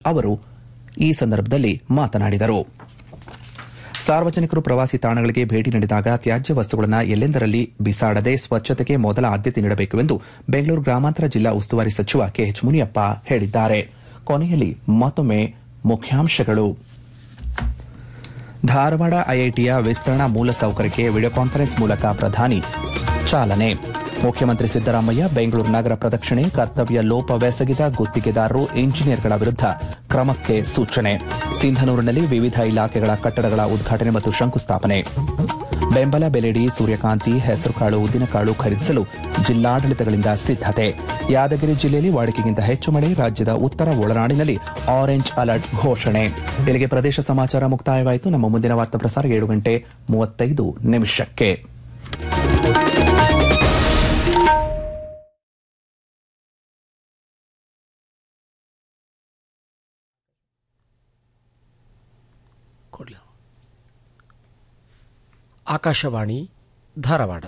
ಅವರು ಈ ಸಂದರ್ಭದಲ್ಲಿ ಮಾತನಾಡಿದರು ಸಾರ್ವಜನಿಕರು ಪ್ರವಾಸಿ ತಾಣಗಳಿಗೆ ಭೇಟಿ ನೀಡಿದಾಗ ತ್ಯಾಜ್ಯ ವಸ್ತುಗಳನ್ನು ಎಲ್ಲೆಂದರಲ್ಲಿ ಬಿಸಾಡದೆ ಸ್ವಚ್ಛತೆಗೆ ಮೊದಲ ಆದ್ಯತೆ ನೀಡಬೇಕು ಎಂದು ಬೆಂಗಳೂರು ಗ್ರಾಮಾಂತರ ಜಿಲ್ಲಾ ಉಸ್ತುವಾರಿ ಸಚಿವ ಕೆಎಚ್ ಮುನಿಯಪ್ಪ ಹೇಳಿದ್ದಾರೆ ಕೊನೆಯಲ್ಲಿ ಮತ್ತೊಮ್ಮೆ ಮುಖ್ಯಾಂಶಗಳು ಧಾರವಾಡ ಐಐಟಿಯ ವಿಸ್ತರಣಾ ಮೂಲಸೌಕರ್ಯಕ್ಕೆ ವಿಡಿಯೋ ಕಾನ್ಫರೆನ್ಸ್ ಮೂಲಕ ಪ್ರಧಾನಿ ಚಾಲನೆ ಮುಖ್ಯಮಂತ್ರಿ ಸಿದ್ದರಾಮಯ್ಯ ಬೆಂಗಳೂರು ನಗರ ಪ್ರದಕ್ಷಿಣೆ ಕರ್ತವ್ಯ ಲೋಪವೆಸಗಿದ ಗುತ್ತಿಗೆದಾರರು ಇಂಜಿನಿಯರ್ಗಳ ವಿರುದ್ಧ ಕ್ರಮಕ್ಕೆ ಸೂಚನೆ ಸಿಂಧನೂರಿನಲ್ಲಿ ವಿವಿಧ ಇಲಾಖೆಗಳ ಕಟ್ಟಡಗಳ ಉದ್ಘಾಟನೆ ಮತ್ತು ಶಂಕುಸ್ಥಾಪನೆ ಬೆಂಬಲ ಬೆಲೆಡಿ ಸೂರ್ಯಕಾಂತಿ ಹೆಸರುಕಾಳು ಉದ್ದಿನಕಾಳು ಖರೀದಿಸಲು ಜಿಲ್ಲಾಡಳಿತಗಳಿಂದ ಸಿದ್ದತೆ ಯಾದಗಿರಿ ಜಿಲ್ಲೆಯಲ್ಲಿ ವಾಡಿಕೆಗಿಂತ ಹೆಚ್ಚು ಮಳೆ ರಾಜ್ಯದ ಉತ್ತರ ಒಳನಾಡಿನಲ್ಲಿ ಆರೆಂಜ್ ಅಲರ್ಟ್ ಘೋಷಣೆ ಇಲ್ಲಿಗೆ ಪ್ರದೇಶ ಸಮಾಚಾರ ಮುಕ್ತಾಯವಾಯಿತು ನಮ್ಮ ಮುಂದಿನ ವಾರ್ತಾ ಪ್ರಸಾರ ಏಳು ಗಂಟೆ ಮೂವತ್ತೈದು ನಿಮಿಷಕ್ಕೆ ಕೊಡ್ಲ ಆಕಾಶವಾಣಿ ಧಾರವಾಡ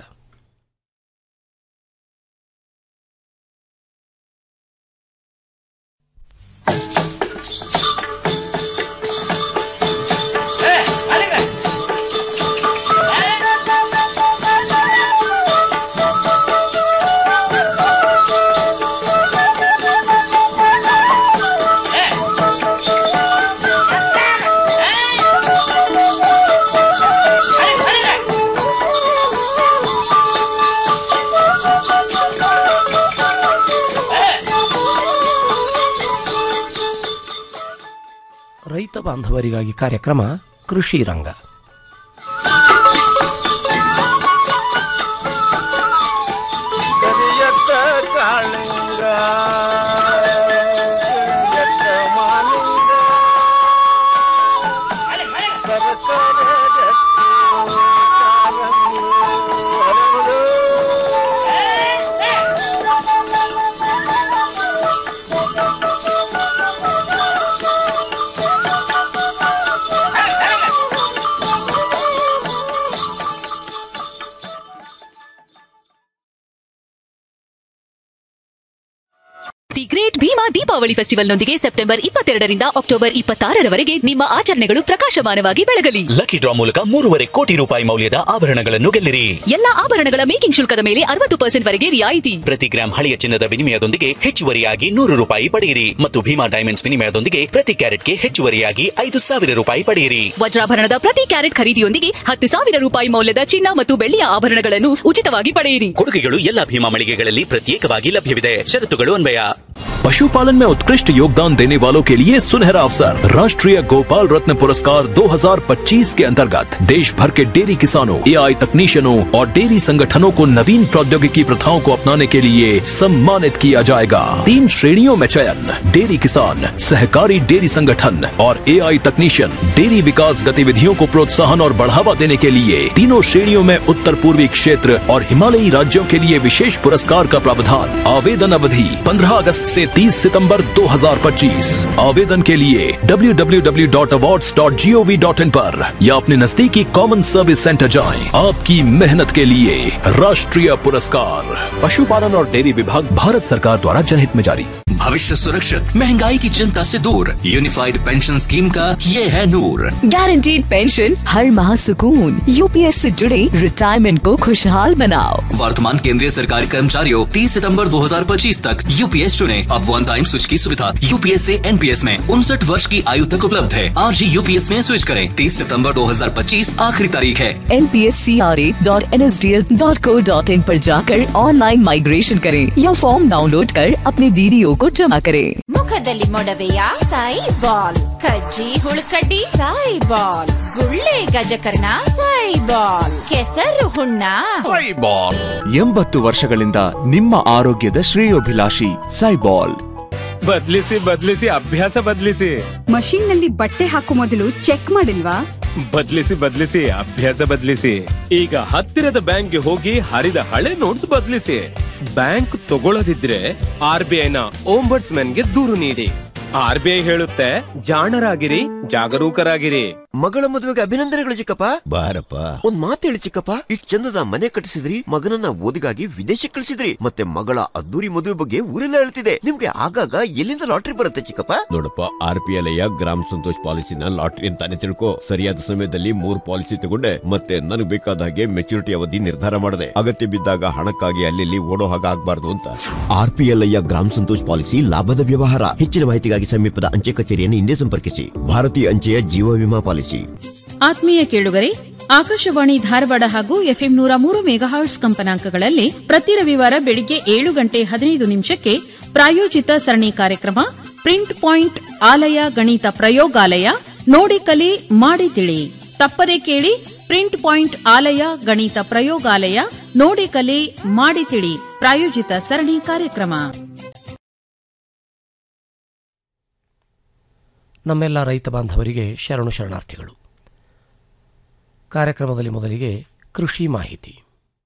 ರೈತ ಬಾಂಧವರಿಗಾಗಿ ಕಾರ್ಯಕ್ರಮ ಕೃಷಿ ರಂಗ ಕರಿಯತ್ತ ಕಾಳಿಂಗ ಕರಿಯತ್ತ ಮಾಲಿಂಗ ಸರಸರ ಗಟ್ಟಿ ಕಾಲಂಗಿ ಹರಳು. ದಿ ಗ್ರೇಟ್ ಭೀಮಾ ದೀಪಾವಳಿ ಫೆಸ್ಟಿವಲ್ನೊಂದಿಗೆ ಸೆಪ್ಟೆಂಬರ್ ಇಪ್ಪತ್ತೆರಡರಿಂದ ಅಕ್ಟೋಬರ್ ಇಪ್ಪತ್ತಾರರವರೆಗೆ ನಿಮ್ಮ ಆಚರಣೆಗಳು ಪ್ರಕಾಶಮಾನವಾಗಿ ಬೆಳಗಲಿ ಲಕ್ಕಿ ಡ್ರಾ ಮೂಲಕ ಮೂರುವರೆ ಕೋಟಿ ರೂಪಾಯಿ ಮೌಲ್ಯದ ಆಭರಣಗಳನ್ನು ಗೆಲ್ಲಿರಿ ಎಲ್ಲಾ ಆಭರಣಗಳ ಮೇಕಿಂಗ್ ಶುಲ್ಕದ ಮೇಲೆ ಅರವತ್ತು ಪರ್ಸೆಂಟ್ ವರೆಗೆ ರಿಯಾಯಿತಿ ಪ್ರತಿ ಗ್ರಾಂ ಹಳೆಯ ಚಿನ್ನದ ವಿನಿಮಯದೊಂದಿಗೆ ಹೆಚ್ಚುವರಿಯಾಗಿ ನೂರು ರೂಪಾಯಿ ಪಡೆಯಿರಿ ಮತ್ತು ಭೀಮಾ ಡೈಮಂಡ್ಸ್ ವಿನಿಮಯದೊಂದಿಗೆ ಪ್ರತಿ ಕ್ಯಾರೆಟ್ಗೆ ಹೆಚ್ಚುವರಿಯಾಗಿ ಐದು ಸಾವಿರ ರೂಪಾಯಿ ಪಡೆಯಿರಿ ವಜ್ರಾಭರಣದ ಪ್ರತಿ ಕ್ಯಾರೆಟ್ ಖರೀದಿಯೊಂದಿಗೆ ಹತ್ತು ಸಾವಿರ ರೂಪಾಯಿ ಮೌಲ್ಯದ ಚಿನ್ನ ಮತ್ತು ಬೆಳ್ಳಿಯ ಆಭರಣಗಳನ್ನು ಉಚಿತವಾಗಿ ಪಡೆಯಿರಿ ಕೊಡುಗೆಗಳು ಎಲ್ಲಾ ಭೀಮಾ ಮಳಿಗೆಗಳಲ್ಲಿ ಪ್ರತ್ಯೇಕವಾಗಿ ಲಭ್ಯವಿದೆ ಷರತ್ತುಗಳು ಅನ್ವಯ पशुपालन में उत्कृष्ट योगदान देने वालों के लिए सुनहरा अवसर राष्ट्रीय गोपाल रत्न पुरस्कार 2025 के अंतर्गत देश भर के डेयरी किसानों एआई तकनीशियनों और डेयरी संगठनों को नवीन प्रौद्योगिकी प्रथाओं को अपनाने के लिए सम्मानित किया जाएगा तीन श्रेणियों में चयन डेयरी किसान सहकारी डेयरी संगठन और एआई तकनीशियन डेयरी विकास गतिविधियों को प्रोत्साहन और बढ़ावा देने के लिए तीनों श्रेणियों में उत्तर पूर्वी क्षेत्र और हिमालयी राज्यों के लिए विशेष पुरस्कार का प्रावधान आवेदन अवधि 15 अगस्त से 30 सितंबर 2025 आवेदन के लिए www.awards.gov.in पर या अपने नजदीकी कॉमन सर्विस सेंटर जाएं आपकी मेहनत के लिए राष्ट्रीय पुरस्कार पशुपालन और डेयरी विभाग भारत सरकार द्वारा जनहित में जारी भविष्य सुरक्षित महंगाई की चिंता से दूर यूनिफाइड पेंशन स्कीम का ये है नूर गारंटीड पेंशन हर माह सुकून यूपीएस से जुड़े रिटायरमेंट को खुशहाल बनाओ वर्तमान केंद्रीय सरकारी कर्मचारियों 30 सितंबर 2025 तक यूपीएस चुने अब वन टाइम स्विच की सुविधा यूपीएस से एनपीएस में उनसठ वर्ष की आयु तक उपलब्ध है आज ही यूपीएस में स्विच करें 30 सितंबर 2025 आखिरी तारीख है N P S C R A dot N S D L dot co dot in पर जाकर ऑनलाइन माइग्रेशन करें या फॉर्म डाउनलोड कर अपने डीडीओ को जमा करें ಮುಖದಲ್ಲಿ ಮೊಡವೆಯ ಸಾಯಿ ಬಾಲ್ ಕಜ್ಜಿ ಹುಳುಕಡ್ಡಿ ಸಾಯಿ ಬಾಲ್ ಗುಳ್ಳೆ ಗಜಕರ್ಣ ಸಾಯಿ ಬಾಲ್ ಕೆಸರು ಹುಣ್ಣ ಎಂಬತ್ತು ವರ್ಷಗಳಿಂದ ನಿಮ್ಮ ಆರೋಗ್ಯದ ಶ್ರೇಯೋಭಿಲಾಷಿ ಸೈಬಾಲ್ ಬದ್ಲಿಸಿ ಬದ್ಲಿಸಿ ಅಭ್ಯಾಸ ಬದ್ಲಿಸಿ ಮಷೀನ್ ನಲ್ಲಿ ಬಟ್ಟೆ ಹಾಕೋ ಮೊದಲು ಚೆಕ್ ಮಾಡಿಲ್ವಾ ಬದ್ಲಿಸಿ ಬದ್ಲಿಸಿ ಅಭ್ಯಾಸ ಬದ್ಲಿಸಿ ಈಗ ಹತ್ತಿರದ ಬ್ಯಾಂಕ್ಗೆ ಹೋಗಿ ಹರಿದ ಹಳೆ ನೋಟ್ಸ್ ಬದ್ಲಿಸಿ ಬ್ಯಾಂಕ್ ತಗೊಳ್ಳದಿದ್ರೆ ಆರ್ ಬಿ ಐನ ಓಂಬರ್ಟ್ಸ್ ಗೆ ದೂರು ನೀಡಿ ಆರ್ ಬಿ ಐ ಹೇಳುತ್ತೆ ಜಾಣರಾಗಿರಿ ಜಾಗರೂಕರಾಗಿರಿ ಮಗಳ ಮದುವೆಗೆ ಅಭಿನಂದನೆಗಳು ಚಿಕ್ಕಪ್ಪ ಬಾರಪ್ಪ ಒಂದ್ ಮಾತು ಹೇಳಿ ಚಿಕ್ಕಪ್ಪ ಇಷ್ಟ್ ಚಂದದ ಮನೆ ಕಟ್ಟಿಸಿದ್ರಿ ಮಗನನ್ನ ಓದಿಗಾಗಿ ವಿದೇಶಕ್ಕೆ ಕಳಿಸಿದ್ರಿ ಮತ್ತೆ ಮಗಳ ಅದ್ದೂರಿ ಮದುವೆ ಬಗ್ಗೆ ಊರೆಲ್ಲ ಹೇಳ್ತಿದೆ ನಿಮ್ಗೆ ಆಗಾಗ ಎಲ್ಲಿಂದ ಲಾಟ್ರಿ ಬರುತ್ತೆ ಚಿಕ್ಕಪ್ಪ ನೋಡಪ್ಪ ಆರ್ ಪಿ ಎಲ್ ಗ್ರಾಮ ಸಂತೋಷ್ ಪಾಲಿಸಿನ ಲಾಟ್ರಿ ಅಂತಾನೆ ತಿಳ್ಕೊ ಸರಿಯಾದ ಸಮಯದಲ್ಲಿ ಮೂರ್ ಪಾಲಿಸಿ ತಗೊಂಡೆ ಮತ್ತೆ ನನಗೆ ಬೇಕಾದ ಹಾಗೆ ಮೆಚುರಿಟಿ ಅವಧಿ ನಿರ್ಧಾರ ಮಾಡಿದೆ ಅಗತ್ಯ ಬಿದ್ದಾಗ ಹಣಕ್ಕಾಗಿ ಅಲ್ಲಿ ಓಡೋ ಹಾಗೆ ಆಗ್ಬಾರ್ದು ಅಂತ ಆರ್ ಪಿ ಎಲ್ ಗ್ರಾಮ ಸಂತೋಷ್ ಪಾಲಿಸಿ ಲಾಭದ ವ್ಯವಹಾರ ಹೆಚ್ಚಿನ ಮಾಹಿತಿಗಾಗಿ ಸಮೀಪದ ಅಂಚೆ ಕಚೇರಿಯನ್ನು ಹಿಂದೆ ಸಂಪರ್ಕಿಸಿ ಭಾರತೀಯ ಅಂಚೆಯ ಜೀವ ವಿಮಾ ಪಾಲಿಸಿ ಆತ್ಮೀಯ ಕೇಳುಗರೆ ಆಕಾಶವಾಣಿ ಧಾರವಾಡ ಹಾಗೂ ಎಫ್ಎಂ ನೂರ ಮೂರು ಮೆಗಾಹರ್ಟ್ಸ್ ಕಂಪನಾಂಕಗಳಲ್ಲಿ ಪ್ರತಿ ರವಿವಾರ ಬೆಳಿಗ್ಗೆ ಏಳು ಗಂಟೆ ಹದಿನೈದು ನಿಮಿಷಕ್ಕೆ ಪ್ರಾಯೋಜಿತ ಸರಣಿ ಕಾರ್ಯಕ್ರಮ ಪ್ರಿಂಟ್ ಪಾಯಿಂಟ್ ಆಲಯ ಗಣಿತ ಪ್ರಯೋಗಾಲಯ ನೋಡಿ ಕಲಿ ಮಾಡಿ ತಿಳಿ ತಪ್ಪದೆ ಕೇಳಿ ಪ್ರಿಂಟ್ ಪಾಯಿಂಟ್ ಆಲಯ ಗಣಿತ ಪ್ರಯೋಗಾಲಯ ನೋಡಿ ಕಲಿ ಮಾಡಿ ತಿಳಿ ಪ್ರಾಯೋಜಿತ ಸರಣಿ ಕಾರ್ಯಕ್ರಮ ನಮ್ಮೆಲ್ಲ ರೈತ ಬಾಂಧವರಿಗೆ ಶರಣು ಶರಣಾರ್ಥಿಗಳು ಕಾರ್ಯಕ್ರಮದಲ್ಲಿ ಮೊದಲಿಗೆ ಕೃಷಿ ಮಾಹಿತಿ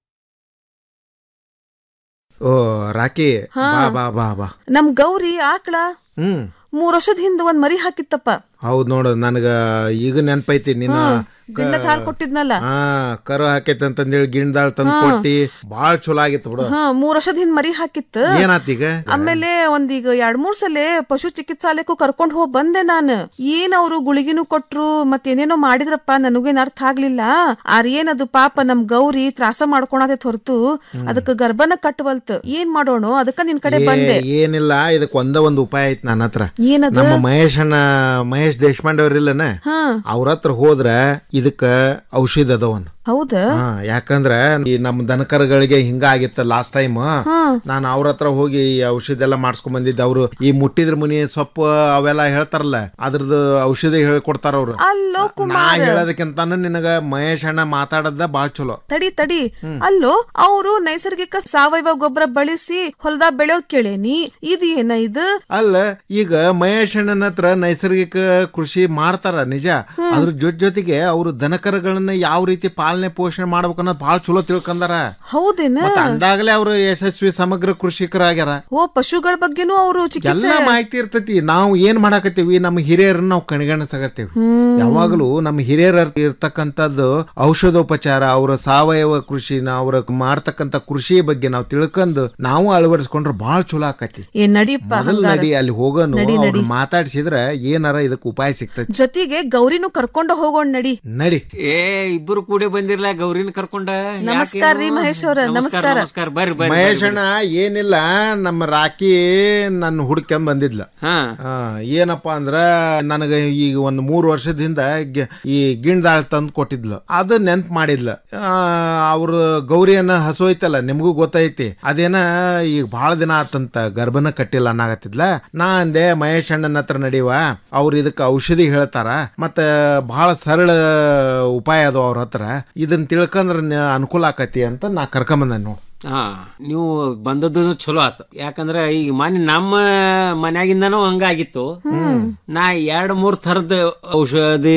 ಓ ರಾಕಿ ಹಾ. ಬಾ ಬಾ ಬಾ ಬಾ ನಮ್ ಗೌರಿ ಆಕಳ ಹ್ಮ್ ಮೂರ್ ವರ್ಷದ ಹಿಂದ ಒಂದ್ ಮರಿ ಹಾಕಿತ್ತಪ್ಪ ಹೌದ್ ನೋಡು ನನಗ ಈಗ ನೆನಪೈತಿ ನೀನು ಹ್ಮ್. ಗಿಣ್ಣಕ್ ಹಾಲ್ ಕೊಟ್ಟಿದ್ನಲ್ಲ ಹಾ ಕರು ಹಾಕೈತೆ ಅಂತಂದೇಳಿ ಗಿಣ್ದಾಳ್ ತಂದ್ ಹಾ. ಕೊಟ್ಟಿ ಬಾಳ್ ಚಲೋ ಆಗಿತ್ತು ಬಿಡು ಹಾ ಮೂರ್ ವರ್ಷದ ಹಿಂದ್ ಮರಿ ಹಾಕಿತ್ತು ಏನಾತ್ ಈಗ ಆಮೇಲೆ ಒಂದೀಗ ಎರಡ್ ಮೂರ್ ಸಲ ಪಶು ಚಿಕಿತ್ಸಾಲಯಕ್ಕೂ ಕರ್ಕೊಂಡ್ ಹೋಗ್ ಬಂದೆ ನಾನು ಏನ್ ಅವ್ರು ಗುಳಿಗಿನೂ ಕೊಟ್ರು ಮತ್ತೇನೇನೋ ಮಾಡಿದ್ರಪ್ಪ ನನಗೇನ್ ಅರ್ಥ ಆಗ್ಲಿಲ್ಲ ಆರ್ ಏನದು ಪಾಪ ನಮ್ ಗೌರಿ ತ್ರಾಸ ಮಾಡ್ಕೊಳತೈತ್ ಹೊರತು ಅದಕ್ಕ ಗರ್ಭನ ಕಟ್ಟವಲ್ತ್ ಏನ್ ಮಾಡೋಣ ಅದಕ್ಕ ನಿನ್ ಕಡೆ ಏ, ಬಂದೆ ಏನಿಲ್ಲ ಇದಕ್ ಒಂದ ಒಂದ್ ಉಪಾಯ ಐತ್ ನನ್ನ ಹತ್ರ ಏನದು? ನಮ್ಮ ಮಹೇಶ್ ಅಣ್ಣ ಮಹೇಶ್ ದೇಶಪಾಂಡೆ ಅವ್ರಿಲ್ಲನ ಹಾ ಅವ್ರ ಹತ್ರ ಹೋದ್ರ ಇದಕ್ಕ ಔಷಧ ಅದಾವನ್ ಹೌದಾ ಹಾ ಯಾಕಂದ್ರ ಈ ನಮ್ಮ ದನಕರಗಳಿಗೆ ಹಿಂಗ ಆಗಿತ್ತ ಲಾಸ್ಟ್ ಟೈಮ್ ನಾನು ಅವ್ರ ಹತ್ರ ಹೋಗಿ ಈ ಔಷಧ ಎಲ್ಲ ಮಾಡ್ಸ್ಕೊಂಡ್ ಬಂದಿದ್ದೆ ಅವ್ರು ಈ ಮುಟ್ಟಿದ್ರ ಮುನಿ ಸೊಪ್ಪು ಅವೆಲ್ಲ ಹೇಳ್ತಾರಲ್ಲ ಅದ್ರದ್ದು ಔಷಧಿ ಹೇಳ್ಕೊಡ್ತಾರ ಅವ್ರು ಅಲ್ಲೋ ನಾ ಕುಮಾರ್ ಹೇಳೋದಕ್ಕಿಂತ ನಿನಗ ಮಹೇಶ್ ಅಣ್ಣ ಮಾತಾಡದ ಬಾಳ್ ಚಲೋ ತಡಿ ತಡಿ ಅಲ್ಲೋ ಅವರು ನೈಸರ್ಗಿಕ ಸಾವಯವ ಗೊಬ್ಬರ ಬಳಸಿ ಹೊಲದಾಗ ಬೆಳೆಯೋದ್ ಕೇಳೇನಿ ಇದು ಏನ ಇದು ಅಲ್ಲ ಈಗ ಮಹೇಶ್ ಅಣ್ಣನ ಹತ್ರ ನೈಸರ್ಗಿಕ ಕೃಷಿ ಮಾಡ್ತಾರ ನಿಜ ಅದ್ರ ಜೊತೆ ಜೊತೆಗೆ ಅವ್ರು ದನಕರಗಳನ್ನ ಯಾವ ರೀತಿ ಪಾಲನೆ ಪೋಷಣೆ ಮಾಡ್ಬೇಕು ಅನ್ನೋದು ಬಾಳ್ ಚಲೋ ತಿಳ್ಕೊಂಡಾರ ಹೌದೇನ ಮತ್ತ ಅಂದಾಗಲೇ ಅವ್ರು ಯಶಸ್ವಿ ಸಮಗ್ರ ಕೃಷಿಕರಾಗ್ಯಾರ ಓ ಪಶುಗಳ ಬಗ್ಗೆನೂ ಅವರು ಚಿಕಿತ್ಸೆ ಎಲ್ಲ ಮಾಹಿತಿ ಇರ್ತೈತಿ ನಾವು ಏನ್ ಮಾಡಾಕತ್ತೀವಿ ನಮ್ಮ ಹಿರಿಯರನ್ನ ನಾವು ಕಣಿಗಣಿಸಾಕತ್ತೀವಿ ಯಾವಾಗಲೂ ನಮ್ಮ ಹಿರಿಯರ ಇರ್ತಕ್ಕಂಥದ್ದು ಔಷಧೋಪಚಾರ ಅವರ ಸಾವಯವ ಕೃಷಿನ ಅವ್ರ ಮಾಡ್ತಕ್ಕಂಥ ಕೃಷಿ ಬಗ್ಗೆ ನಾವು ತಿಳ್ಕೊಂಡು ನಾವು ಅಳವಡಿಸ್ಕೊಂಡ್ರೆ ಬಹಳ ಚಲೋ ಆಕತಿ ಏ ನಡಿಪ್ಪ ಮೊದಲ್ ಹಂಗಾರ. ನಡಿ ಅಲ್ಲಿ ಹೋಗೋನು ನಡಿ, ಅವ್ರು ನಡಿ. ಮಾತಾಡ್ಸಿದ್ರ ಏನಾರ ಇದಕ್ಕೆ ಉಪಾಯ ಸಿಗ್ತೈತಿ ಜೊತೆಗೆ ಗೌರಿನೂ ಕರ್ಕೊಂಡು ಹೋಗೋಣ ನಡಿ ನಡಿ ಏ ಇಬ್ಬರು ಕೂಡಿ ಬಂದಿರ್ಲ ಗೌರಿನ ಕರ್ಕೊಂಡ ನಮಸ್ಕಾರ ರೀ ಮಹೇಶ್ ಅವ್ರ ನಮಸ್ಕಾರ ನಮಸ್ಕಾರ ಬರ್ರಿ ಬರ್ರಿ ಮಹೇಶ್ ಅಣ್ಣ ಏನಿಲ್ಲ ನಮ್ಮ ರಾಕಿ ನನ್ನ ಹುಡ್ಕೊಂಡ್ ಬಂದಿದ್ಲ ಆ, ಏನಪ್ಪಾ ಅಂದ್ರ ನನಗ ಈಗ ಒಂದ್ ಮೂರ್ ವರ್ಷದಿಂದ ಗಿ- ಈ ಗಿಣ್ದಾಳ್ ತಂದ್ ಕೊಟ್ಟಿದ್ಲು ಅದು ನೆನ್ಪ್ ಮಾಡಿದ್ಲ ಅವ್ರ ಗೌರಿಯನ್ನ ಹಸೋಯ್ತಲ್ಲ ನಿಮಗೂ ಗೊತ್ತೈತಿ ಅದೇನ ಈಗ ಬಹಳ ದಿನ ಆತಂತ ಗರ್ಭನ ಕಟ್ಟಿಲ್ಲ ಅನ್ನಾಗತ್ತಿದ್ಲ ನಾ ಅಂದೆ ಮಹೇಶ್ ಅಣ್ಣನ ಹತ್ರ ನಡೀವ ಅವ್ರ ಇದಕ್ಕೆ ಔಷಧಿ ಹೇಳ್ತಾರ ಮತ್ತ ಬಹಳ ಸರಳ ಉಪಾಯ ಅದು ಅವ್ರ ಹತ್ರ ಇದನ್ನ ತಿಳ್ಕೊಂಡ್ರ ನ- ಅನುಕೂಲ ಆಕತಿ ಅಂತ ನಾ ಕರ್ಕೊಂಬಂದ ನೋಡ್ ಹಾ ನೀವು ಬಂದದ್ದು ಚಲೋ ಆತು ಯಾಕಂದ್ರ ಈಗ ಮನೆ ನಮ್ಮ ಮನ್ಯಾಗಿಂದನೂ ಹಂಗಾಗಿತ್ತು ನಾ ಎರಡ್ ಮೂರ್ ಥರದ ಔಷಧಿ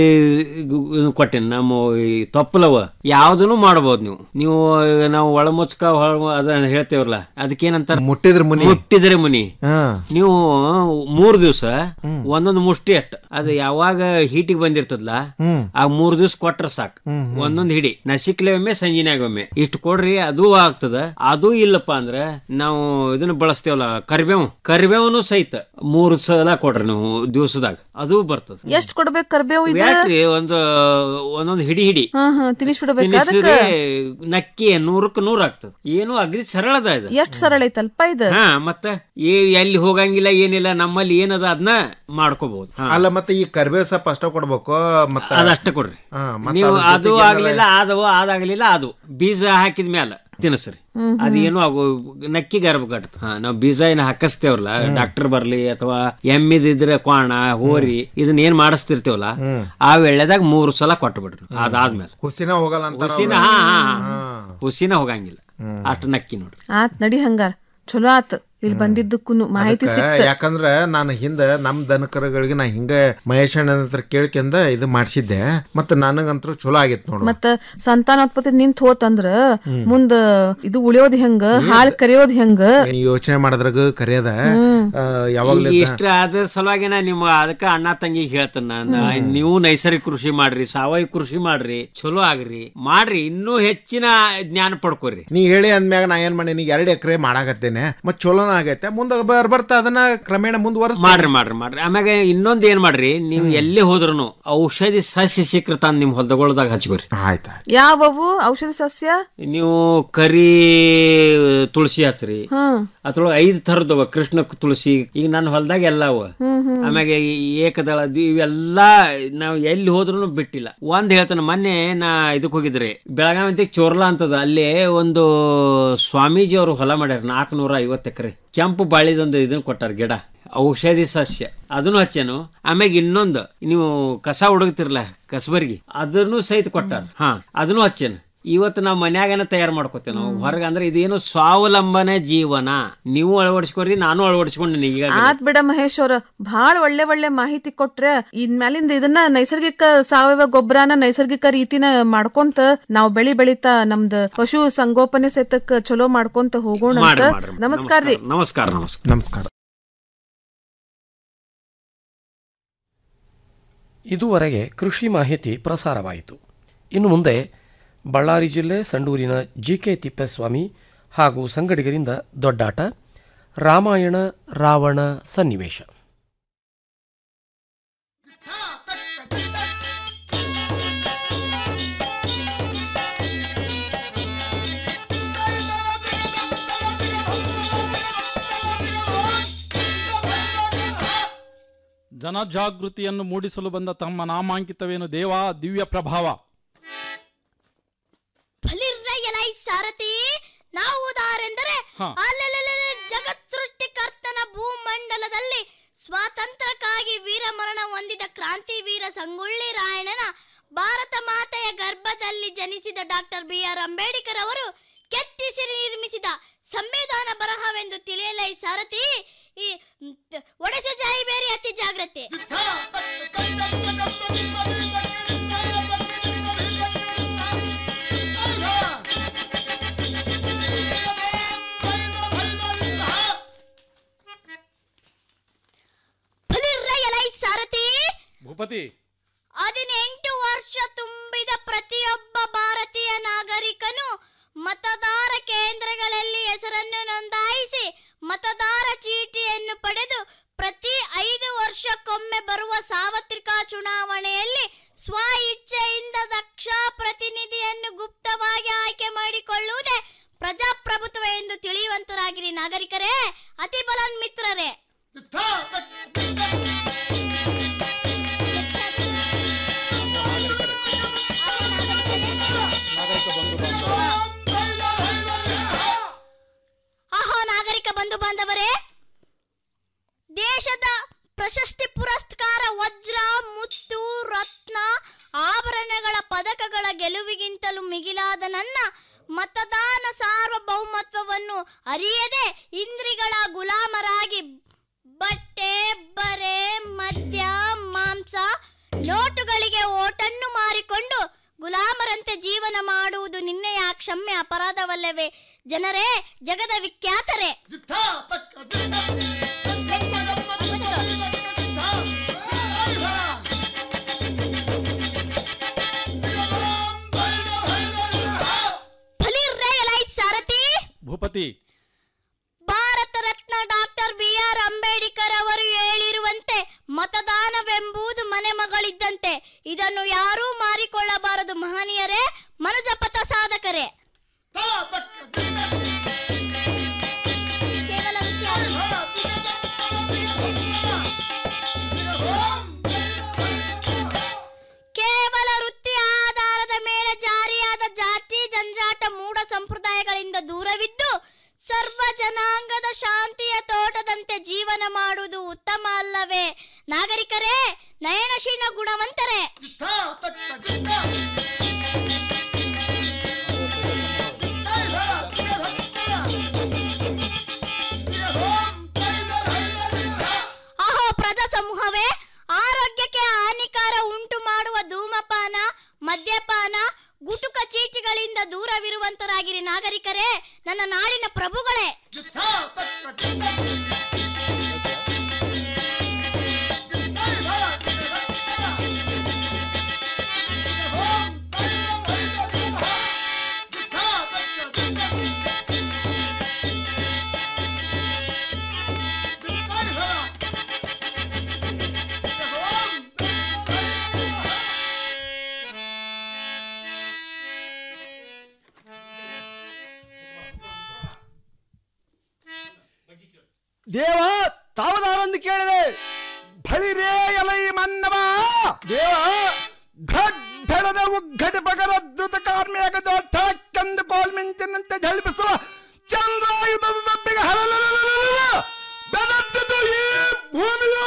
ಗು- ಕೊಟ್ಟೆನಿ ನಮ್ಮ ಈ ತೊಪ್ಪಲವ ಯಾವ್ದನ್ನು ಮಾಡ್ಬೋದು ನೀವು ನೀವು ಈಗ ನಾವು ಒಳಮುಚ್ಕ ಹೊಳ ಅದ ಹೇಳ್ತೇವಲ್ಲ ಅದಕ್ಕೇನಂತಾರ ಮುಟ್ಟಿದ್ರ ಮುನಿ ಮುಟ್ಟಿದ್ರೆ ಮುನಿ ಹಾ ನೀವು ಮೂರ್ ದಿವ್ಸ ಒಂದೊಂದು ಮುಷ್ಟಿ ಅಷ್ಟ ಅದು ಯಾವಾಗ ಹೀಟಿಗೆ ಬಂದಿರ್ತದಲ್ಲ ಹ್ಮ್. ಆ ಮೂರ್ ದಿವ್ಸ ಕೊಟ್ರ ಸಾಕು ಒಂದೊಂದ್ ಹಿಡಿ ನಸಿಕ್ಲೆ ಒಮ್ಮೆ ಸಂಜಿನಾಗ ಒಮ್ಮೆ ಇಷ್ಟು ಕೊಡ್ರಿ ಅದು ಆಗ್ತದ ಅದು ಇಲ್ಲಪ್ಪ ಅಂದ್ರೆ ನಾವು ಇದನ್ನ ಬಳಸ್ತೇವಲ್ಲ ಕರಿಬೇವು ಕರಿಬೇವನು ಸಹಿತ ಮೂರ್ ಸಲ ಕೊಡ್ರಿ ನೀವು ದಿವಸದಾಗ ಅದು ಬರ್ತದ ಎಷ್ಟ್ ಕೊಡ್ಬೇಕು ಕರ್ಬೇವು ಇದು ಬ್ಯಾಟ್ರಿ ಒಂದು ಒಂದೊಂದ್ ಹಿಡಿ ಹಿಡಿ ಹಾ ಹಾ ತಿನ್ನಿಸ್ಬಿಡ್ಬೇಕು ಅದಕ್ಕ ತಿನ್ನಿಸಿದ್ರೆ ನಕ್ಕಿ ನೂರಕ್ಕೆ ನೂರ್ ಆಗ್ತದ ಏನು ಅಗ್ರಿ ಸರಳ ಅದ ಇದು ಎಷ್ಟ್ ಸರಳ ಐತಲ್ಪ ಇದು ಹಾ ಮತ್ತ ಏ ಎಲ್ಲಿ ಹೋಗಂಗಿಲ್ಲ ಏನಿಲ್ಲ ನಮ್ಮಲ್ಲಿ ಏನದ ಅದನ್ನ ಮಾಡ್ಕೋಬಹುದು ಅಲ್ಲ ಮತ್ತೆ ಈ ಕರ್ಬೇವ್ ಸೊಪ್ಪು ಅಷ್ಟ ಕೊಡ್ಬೇಕು ಮತ್ತೆ ಅದಷ್ಟ ಕೊಡ್ರಿ ಹಾ, ಮತ್ತೆ ನೀವು ಅದ್ರ ಅದು ಜೊತೆಗೆ ಆಗ್ಲಿಲ್ಲ ಅದವು ಅದಾಗ್ಲಿಲ್ಲ ಅದು ಬೀಜ ಹಾಕಿದ ಮ್ಯಾಲ ತಿನ್ಸ್ರಿ ಹ್ಮ್, ಅದೇನು ಆಗು ನಕ್ಕಿ ಗರ್ಭ ಕಟ್ತ ಹಾ ನಾವು ಬೀಜ ಏನ್ ಹಾಕಿಸ್ತೇವಲ್ಲ ಡಾಕ್ಟರ್ ಬರ್ಲಿ ಅಥವಾ ಎಮ್ಮಿದಿದ್ರೆ ಕ್ವಾಣ ಹೋರಿ ಇದನ್ನ ಏನ್ ಮಾಡಿಸ್ತಿರ್ತೇವಲ್ಲ ಆ ವೇಳೆದಾಗ ಮೂರು ಸಲ ಕೊಟ್ಟು ಬಿಡ್ರಿ ಅದಾದ್ಮೇಲೆ ಹುಸಿನ ಹೋಗಲ್ಲ ಅಂತ ಹುಸಿನ ಹಾ ಹಾ ಹುಸಿನ ಹೋಗಂಗಿಲ್ಲ ಅಷ್ಟು ನಕ್ಕಿ ನೋಡ್ರಿ ಆತ್ ನಡಿ ಹಂಗಾರ ಚಲೋ ಆತ್ ಇಲ್ಲಿ ಬಂದಿದ್ದಕ್ಕೂ ಮಾಹಿತಿ ಅದಕ್ಕ ಸಿಕ್ತ ಯಾಕಂದ್ರ ನಾನು ಹಿಂದ ನಮ್ ದನಕರಗಳಿಗೆ ನಾ ಹಿಂಗ ಮಹೇಶ್ ಅಣ್ಣನ ಹತ್ರ ಕೇಳ್ಕೊಂಡ ಇದು ಮಾಡ್ಸಿದ್ದೆ ಮತ್ತ ನನಗಂತೂ ಚಲೋ ಆಗಿತ್ತು ನೋಡು ಮತ್ತ ಸಂತಾನೋತ್ಪತ್ತಿ ನಿಂತ ಹೋತಂದ್ರ ಮುಂದ ಇದು ಉಳಿಯೋದ್ ಹೆಂಗ ಹಾಲ್ ಕರಿಯೋದ್ ಹೆಂಗ ಯೋಚನೆ ಮಾಡಿದ್ರಾಗ ಕರೆಯದ ಹ್ಮ್. ಯಾವಾಗ್ಲೂ ಈಗ ಇಷ್ಟ ಅದ ಸಲುವಾಗಿ ನಾ ನಿಮ್ಮ ಅದಕ್ಕ ಅಣ್ಣ ತಂಗಿಗೆ ಹೇಳ್ತೇನೆ ನಾನು ನೀವು ನೈಸರ್ಗಿಕ ಕೃಷಿ ಮಾಡ್ರಿ ಸಾವಯವ ಕೃಷಿ ಮಾಡ್ರಿ ಚಲೋ ಆಗ್ರಿ ಮಾಡ್ರಿ ಇನ್ನೂ ಹೆಚ್ಚಿನ ಜ್ಞಾನ ಪಡ್ಕೋರಿ ನೀ ಹೇಳಿ ಅಂದ್ಮ್ಯಾಗ ನಾ ಏನ್ ಮಾಡೀನಿ ಎರಡು ಎಕರೆ ಮಾಡಾಕತ್ತೇನೆ ಮತ್ ಚಲೋನ ಆಗೈತೆ ಮುಂದೆ ಬರ್ ಬರ್ತಾ ಅದನ್ನ ಕ್ರಮೇಣ ಮುಂದುವರ್ಸ್ ಮಾಡ್ರಿ ಮಾಡ್ರಿ ಮಾಡ್ರಿ ಆಮ್ಯಾಗ ಇನ್ನೊಂದ್ ಏನ್ ಮಾಡ್ರಿ ನೀವು ಎಲ್ಲಿ ಹೋದ್ರುನು ಔಷಧಿ ಸಸ್ಯ ಸಿಕ್ಕ್ರ ತಂದ್ ನಿಮ್ ಹೊಲದಗೊಳದಾಗ ಹಚ್ಕೋರಿ ಆಯ್ತಾ ಯಾವವು ಔಷಧಿ ಸಸ್ಯ ನೀವು ಕರಿ ತುಳಸಿ ಹಚ್ರಿ ಹ್ಮ್ ಅದ್ರೊಳಗೆ ಐದು ಥರದವ ಕೃಷ್ಣ ತುಳಸಿ ಈಗ ನನ್ನ ಹೊಲದಾಗ ಎಲ್ಲ ಅವ ಹ್ಮ್ ಹ್ಮ್ ಆಮ್ಯಾಗ ಈ ಏಕದಳ ದ್ವಿ- ಇವೆಲ್ಲ ನಾವು ಎಲ್ಲಿ ಹೋದ್ರು ಬಿಟ್ಟಿಲ್ಲ ಒಂದ್ ಹೇಳ್ತಾನೆ ಮೊನ್ನೆ ನಾ ಇದಕ್ ಹೋಗಿದ್ರಿ ಬೆಳಗಾವಿ ಚೋರ್ಲಾ ಅಂತದ ಅಲ್ಲಿ ಒಂದು ಸ್ವಾಮೀಜಿ ಅವರು ಹೊಲ ಮಾಡ್ಯಾರ ನಾಲ್ಕನೂರ ಐವತ್ತು ಎಕರೆ ಕೆಂಪು ಬಾಳಿದೊಂದು ಇದನ್ನ ಕೊಟ್ಟಾರ ಗಿಡ ಔಷಧಿ ಸಸ್ಯ ಅದನ್ನು ಹಚ್ಚೇನು ಆಮ್ಯಾಗ ಇನ್ನೊಂದು ನೀವು ಕಸ ಹುಡುಗ್ತಿರ್ಲ ಕಸಬರ್ಗಿ ಅದನ್ನು ಸಹಿತ ಕೊಟ್ಟಾರ ಹಾ ಅದನ್ನು ಹಚ್ಚೇನು ಇವತ್ತು ನಾವು ಮನ್ಯಾಗನ ತಯಾರು ಮಾಡ್ಕೋತೇವೆ ನಾವು ಹೊರಗೆ ಅಂದ್ರೆ ಇದೇನು ಸ್ವಾವಲಂಬನೆ ಜೀವನ ನೀವು ಅಳವಡಿಸ್ಕೊರಿ ನಾನು ಅಳವಡಿಸ್ಕೊಂಡೆ ಈಗ ಆತ್ ಬಿಡ ಮಹೇಶ್ ಅವ್ರ ಬಹಳ ಒಳ್ಳೆ ಒಳ್ಳೆ ಮಾಹಿತಿ ಕೊಟ್ರ ಇನ್ಮ್ಯಾಲಿಂದ ಇದನ್ನ ನೈಸರ್ಗಿಕ ಸಾವಯವ ಗೊಬ್ಬರನ ನೈಸರ್ಗಿಕ ರೀತಿನ ಮಾಡ್ಕೊಂತ ನಾವು ಬೆಳಿ ಬೆಳಿತಾ ನಮ್ದ ಪಶು ಸಂಗೋಪನೆ ಸೆತಕ್ ಚಲೋ ಮಾಡ್ಕೊಂತ ಹೋಗೋಣ ಅಂತ ಮಾಡ್ರಿ, ಮಾಡ್ರಿ. ನಮಸ್ಕಾರ ರೀ ನಮಸ್ಕಾರ ನಮಸ್ಕಾರ ನಮಸ್ಕಾರ ಇದುವರೆಗೆ ಕೃಷಿ ಮಾಹಿತಿ ಪ್ರಸಾರವಾಯಿತು ಇನ್ನು ಮುಂದೆ ಬಳ್ಳಾರಿ ಜಿಲ್ಲೆ ಸಂಡೂರಿನ ಜಿ ಕೆ ತಿಪ್ಪೇಸ್ವಾಮಿ ಹಾಗೂ ಸಂಗಡಿಗರಿಂದ ದೊಡ್ಡಾಟ ರಾಮಾಯಣ ರಾವಣ ಸನ್ನಿವೇಶ ಜನಜಾಗೃತಿಯನ್ನು ಮೂಡಿಸಲು ಬಂದ ತಮ್ಮ ನಾಮಾಂಕಿತವೇನು ದೇವಾ ದಿವ್ಯ ಪ್ರಭಾವ ಫಲಿರ್ರಯಲೈ ಸಾರಥಿ ನಾವುದಾರೆಂದರೆ ಹ. ಅಲ್ಲಲ್ಲಲ್ಲಲ್ಲ ಜಗತ್ ಸೃಷ್ಟಿಕರ್ತನ ಭೂಮಂಡಲದಲ್ಲಿ ಸ್ವಾತಂತ್ರ್ಯಕ್ಕಾಗಿ ವೀರಮರಣ ಹೊಂದಿದ ಕ್ರಾಂತಿ ವೀರ ಸಂಗೊಳ್ಳಿ ರಾಯಣ್ಣನ ಭಾರತ ಮಾತೆಯ ಗರ್ಭದಲ್ಲಿ ಜನಿಸಿದ ಡಾಕ್ಟರ್ ಬಿ ಆರ್ ಅಂಬೇಡ್ಕರ್ ಅವರು ಕೆತ್ತಿಸಿ ನಿರ್ಮಿಸಿದ ಸಂವಿಧಾನ ಬರಹವೆಂದು ತಿಳಿಯಲೈ ಸಾರಥಿ ಈ ಮ್, ತ- ಒಡೆಸು ಜಾಯಿಬೇರಿ ಅತಿ ಜಾಗ್ರತೆ ಫಲಿರ್ರಯಲೈ ಸಾರಥಿ ಭೂಪತಿ ಹದಿನೆಂಟು ವರ್ಷ ತುಂಬಿದ ಪ್ರತಿಯೊಬ್ಬ ಭಾರತೀಯ ನಾಗರಿಕನು ಮತದಾರ ಕೇಂದ್ರಗಳಲ್ಲಿ ಹೆಸರನ್ನು ನೋಂದಾಯಿಸಿ ಮತದಾರ ಚೀಟಿಯನ್ನು ಪಡೆದು ಪ್ರತಿ ಐದು ವರ್ಷಕ್ಕೊಮ್ಮೆ ಬರುವ ಸಾರ್ವತ್ರಿಕ ಚುನಾವಣೆಯಲ್ಲಿ ಸ್ವ ಇಚ್ಛೆಯಿಂದ ದಕ್ಷ ಪ್ರತಿನಿಧಿಯನ್ನು ಗುಪ್ತವಾಗಿ ಆಯ್ಕೆ ಮಾಡಿಕೊಳ್ಳುವುದೇ ಪ್ರಜಾಪ್ರಭುತ್ವ ಎಂದು ತಿಳಿಯುವಂತರಾಗಿರಿ ನಾಗರಿಕರೇ ಅತಿ ಬಲನ್ ಮಿತ್ರರೇ ಆಹಾ ನಾಗರಿಕ ಬಂಧು ಬಾಂಧವರೇ ದೇಶದ ಪ್ರಶಸ್ತಿ ಪುರಸ್ಕಾರ ವಜ್ರ ಮುತ್ತು ರತ್ನ ಆಭರಣಗಳ ಪದಕಗಳ ಗೆಲುವಿಗಿಂತಲೂ ಮಿಗಿಲಾದ ನನ್ನ ಮತದಾನ ಸಾರ್ವಭೌಮತ್ವವನ್ನು ಅರಿಯದೆ ಇಂದ್ರಿಗಳ ಗುಲಾಮರಾಗಿ ಬಟ್ಟೆ ಬರೆ ಮದ್ಯ ಮಾಂಸ ನೋಟುಗಳಿಗೆ ಓಟನ್ನು ಮಾರಿಕೊಂಡು ಗುಲಾಮರಂತೆ ಜೀವನ ಮಾಡುವುದು ನಿನ್ನೆಯ ಕ್ಷಮ್ಯ ಅಪರಾಧವಲ್ಲವೇ ಜನರೇ ಜಗದ ವಿಖ್ಯಾತರೇ ಫಲಿರ್ರಯಲೈ ಸಾರಥಿ ಭೂಪತಿ Bharat Ratna doctor B R Ambedkar ಅವರು ಹೇಳಿರುವಂತೆ ಮತದಾನವೆಂಬುದು ಮನೆ ಮಗಳಿದ್ದಂತೆ ಇದನ್ನು ಯಾರೂ ಮಾರಿಕೊಳ್ಳಬಾರದು ಮಹನೀಯರೇ ಮನುಜಪಥ ಸಾಧಕರೇ ಕೇವಲ ಕೇವಲ ವೃತ್ತಿ ಆಧಾರದ ಮೇಲೆ ಜಾರಿಯಾದ ಜಾತಿ ಜಂಜಾಟ ಮೂಢ ಸಂಪ್ರದಾಯಗಳಿಂದ ದೂರವಿದ್ದು ಸರ್ವ ಜನಾಂಗದ ಶಾಂತಿಯ ತೋಟದಂತೆ ಜೀವನ ಮಾಡುವುದು ಉತ್ತಮ ಅಲ್ಲವೇ ನಾಗರಿಕರೇ ನಯನಶೀಲ ಗುಣವಂತರೇ ದೇವ ತಾವದಾರಂದು ಕೇಳಿದೆ ಬಳಿರೇ ಎಲೈ ಮನ್ನವ ದೇವ ಘಡ್ಡಳದ ಉಗ್ಘಟ ಪಗರ ದ್ರುತ ಕಾರ್ಮಿಕ ಕಂದು ಕೋಲ್ಮಿಂಚಿನಂತೆ ಝಳಿಪಿಸುವ ಚಂದ್ರಾಯುಧದ ದಬ್ಬಿಗೆ ಹಲಲಲಲಲಲ ಬೆದರ್ತದು ಈ ಭೂಮಿಯು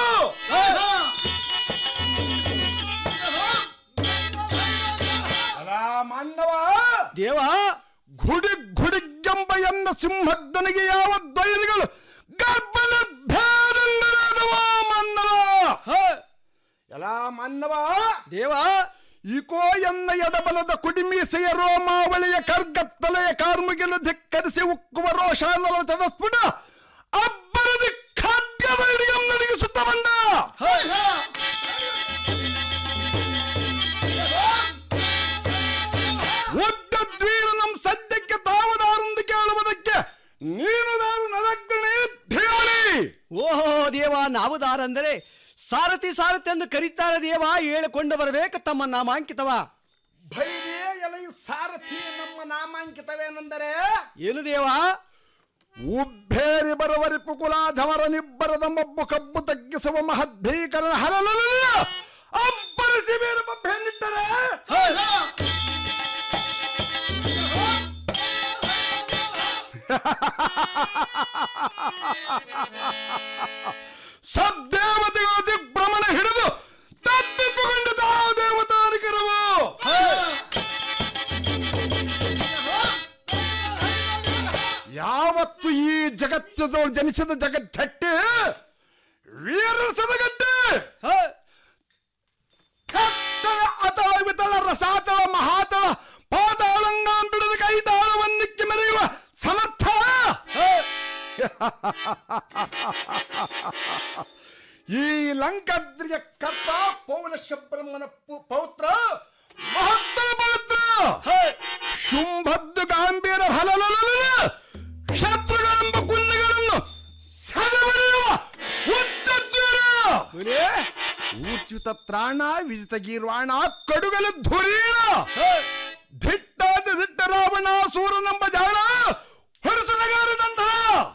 ಮನ್ನವ ದೇವ ಗುಡಿ ಗುಡಿಗೆಂಬ ಎನ್ನ ಸಿಂಹದ್ದನಿಗೆ ಯಾವ ಧೈರ್ಯಗಳು ಗರ್ಭನ ಭೇದಂಗರಾದವ ಮನ್ನವ ಎಲ್ಲ ಮನ್ನವ ದೇವ ಇಕೋ ಎನ್ನ ಎಡಬಲದ ಕುಡಿಮೀಸೆಯ ರೋಮಾವಳಿಯ ಕರ್ಗತ್ತಲೆಯ ಕಾರ್ಮಿಗೆಲು ಧಿಕ್ಕರಿಸಿ ಉಕ್ಕುವ ರೋಷಾನಲ ಚಡಸ್ಫುಟ ಅಬ್ಬರದಿ ಖಡ್ಗದ ಹಿಡಿಯಂ ನಡಗಿಸುತ್ತ ಬಂದ ಉದ್ದ ದ್ವೀರ ನಮ್ ಸದ್ಯಕ್ಕೆ ತಾವದಾರೊಂದು ಕೇಳುವುದಕ್ಕೆ ನೀನು ನಾನು ನರಗ್ಗಣೆ ದೇವಳಿ ಓಹೋ ದೇವ ನಾವು ದಾರಂದರೆ ಸಾರಥಿ ಸಾರಥಿ ಎಂದು ಕರೀತಾರೆ ದೇವ ಹೇಳಿಕೊಂಡು ಬರಬೇಕು ತಮ್ಮ ನಾಮಾಂಕಿತವ ಭೈರೇ ಎಲೈ ಸಾರಥಿ ನಮ್ಮ ನಾಮಾಂಕಿತವೇನೆಂದರೆ ಏನು ದೇವ ಉಬ್ಬೇರಿ ಬರುವರಿಪು ಕುಲಾಧವರ ನಿಬ್ಬರದ ಮಬ್ಬು ಕಬ್ಬು ತಗ್ಗಿಸುವ ಮಹದ್ಭೀಕರ ಹಲಲಲ ಅಬ್ಬರಿಸಿ ಬೇರೆ ಬೆನ್ನಿಟ್ಟರೆ ಸದ್ದೇವತೆಗಳ ದಿಗ್ಭ್ರಮಣ ಹಿಡಿದು ತಪ್ಪಿಸಿಕೊಂಡು ತಾವು ದೇವತಾರಿಕರವು ಯಾವತ್ತು ಈ ಜಗತ್ತದೊಳು ಜನಿಸಿದ ಜಗತ್ತಟ್ಟೆ ವೀರಸದ ಗಡ್ಡೆ ಕಟ್ಟಳ ಅತಳ ವಿತಳ ರಸಾತಳ ಮಹಾತಳ ಪಾತಾಳಂಗಾಂ ಬಿಡದ ಕೈ ತಾಳವನ್ನಿಕ್ಕಿ ಮೆರೆಯುವ ಸಮರ್ಥ ಈ ಲಂಕಾದ್ರಿಯ ಕರ್ತ ಪೌಲ ಶಬ್ರಹ್ಮನ ಪು- ಪೌತ್ರ ಮಹತ್ತರ ಪವಿತ್ರ ಶುಂಭದ್ದು ಗಾಂಭೀರ ಫಲಲಲಲ ಶತ್ರುಗಳೆಂಬ ಕುನ್ನೆಗಳನ್ನು ಸೆದೆಬಡಿಯುವ ಉದ್ದದ್ವೀರ ಊರ್ಚಿತ ತ್ರಾಣ ವಿಜಿತ ಗೀರ್ವಾಣ ಕಡುಗಲು ಧುರೀಣ ಧಿಟ್ಟಾದ ದಿಟ್ಟ ರಾವಣ ಸೂರನೆಂಬ ಜಾಣ ಹೊರಸನಗಾರ ದಂಡನ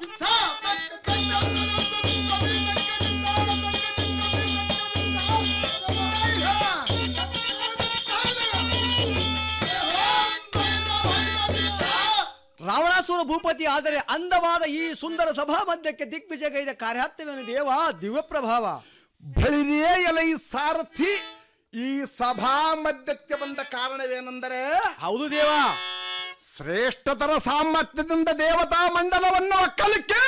ರಾವಣಾಸುರ ಭೂಪತಿ ಆದರೆ ಅಂದವಾದ ಈ ಸುಂದರ ಸಭಾ ಮಧ್ಯಕ್ಕೆ ದಿಗ್ವಿಜಯಗೈದ ಕಾರ್ಯಾರ್ಥವೇನು ದೇವ ದಿವ್ಯ ಪ್ರಭಾವ ಬಳಿರಿಯೇ ಎಲೈ ಸಾರಥಿ ಈ ಸಭಾ ಮಧ್ಯಕ್ಕೆ ಬಂದ ಕಾರಣವೇನೆಂದರೆ ಹೌದು ದೇವ ಶ್ರೇಷ್ಠತರ ಸಾಮರ್ಥ್ಯದಿಂದ ದೇವತಾ ಮಂಡಲವನ್ನು ಒಕ್ಕಲಿಕ್ಕೆ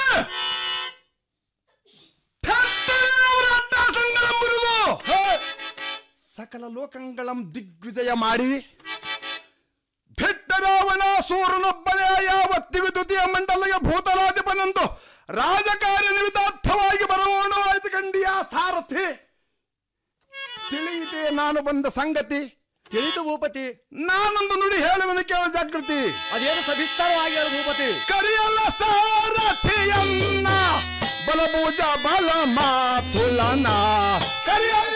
ಥಟ್ಟನೆಯವರ ಅಟ್ಟಾಸಂಗಳಂ ಮುರಿದು ಸಕಲ ಲೋಕಂಗಳಂ ದಿಗ್ವಿಜಯ ಮಾಡಿ ಭಿಟ್ಟರಾವಣ ಸೂರನೊಬ್ಬನೇ ಯಾವತ್ತಿಗೂ ದ್ವಿತೀಯ ಮಂಡಲಗೆ ಭೂತಲಾಧಿಪನೆಂದು ರಾಜಕಾರ್ಯ ನಿಮಿತ್ತಾರ್ಥವಾಗಿ ಬರವಣವಾಯ್ತು ಕಂಡಿಯ ಸಾರಥಿ ತಿಳಿಯಿತೆ ನಾನು ಬಂದ ಸಂಗತಿ ತಿಳಿದು ಭೂಪತಿ ನಾನೊಂದು ನುಡಿ ಹೇಳುವನು ಕೇಳ ಜಾಗೃತಿ ಅದೇನು ಸವಿಸ್ತಾರವಾಗಿ ಹೇಳು ಭೂಪತಿ ಕರಿಯಲ್ಲ ಸಾರಥಿಯನ್ನ ಬಲಭುಜ ಬಲ ಮಾತುಲನ ಕರಿಯಲ್ಲ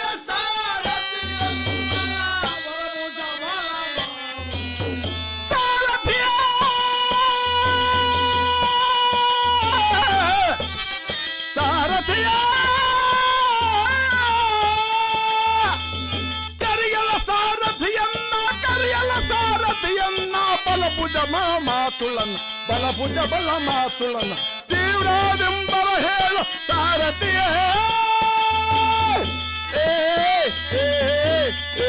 ಸಾರಥಿಯ ಸಾರಥಿಯ ಕರಿಯಲ ಸಾರಥಿಯನ್ನ ಕರಿಯಲ ಸಾರಥಿಯನ್ನ ಬಲಭುಜ ಮಾತುಳನ್ನ ಬಲಭುಜ ಬಲ ಮಾತುಳನ್ನ ತೀವ್ರಾದಿಂಬರ ಹೇಳು ಸಾರಥಿಯ ಏ, ಏ, ಏ,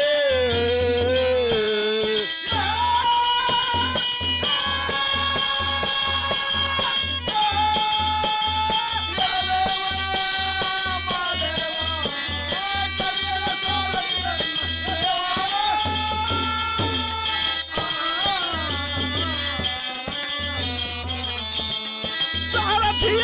ಸಾರಥಿಯ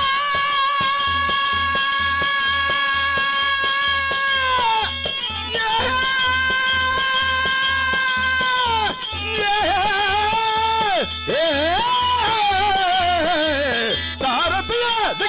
ಸಾರಥಿಯ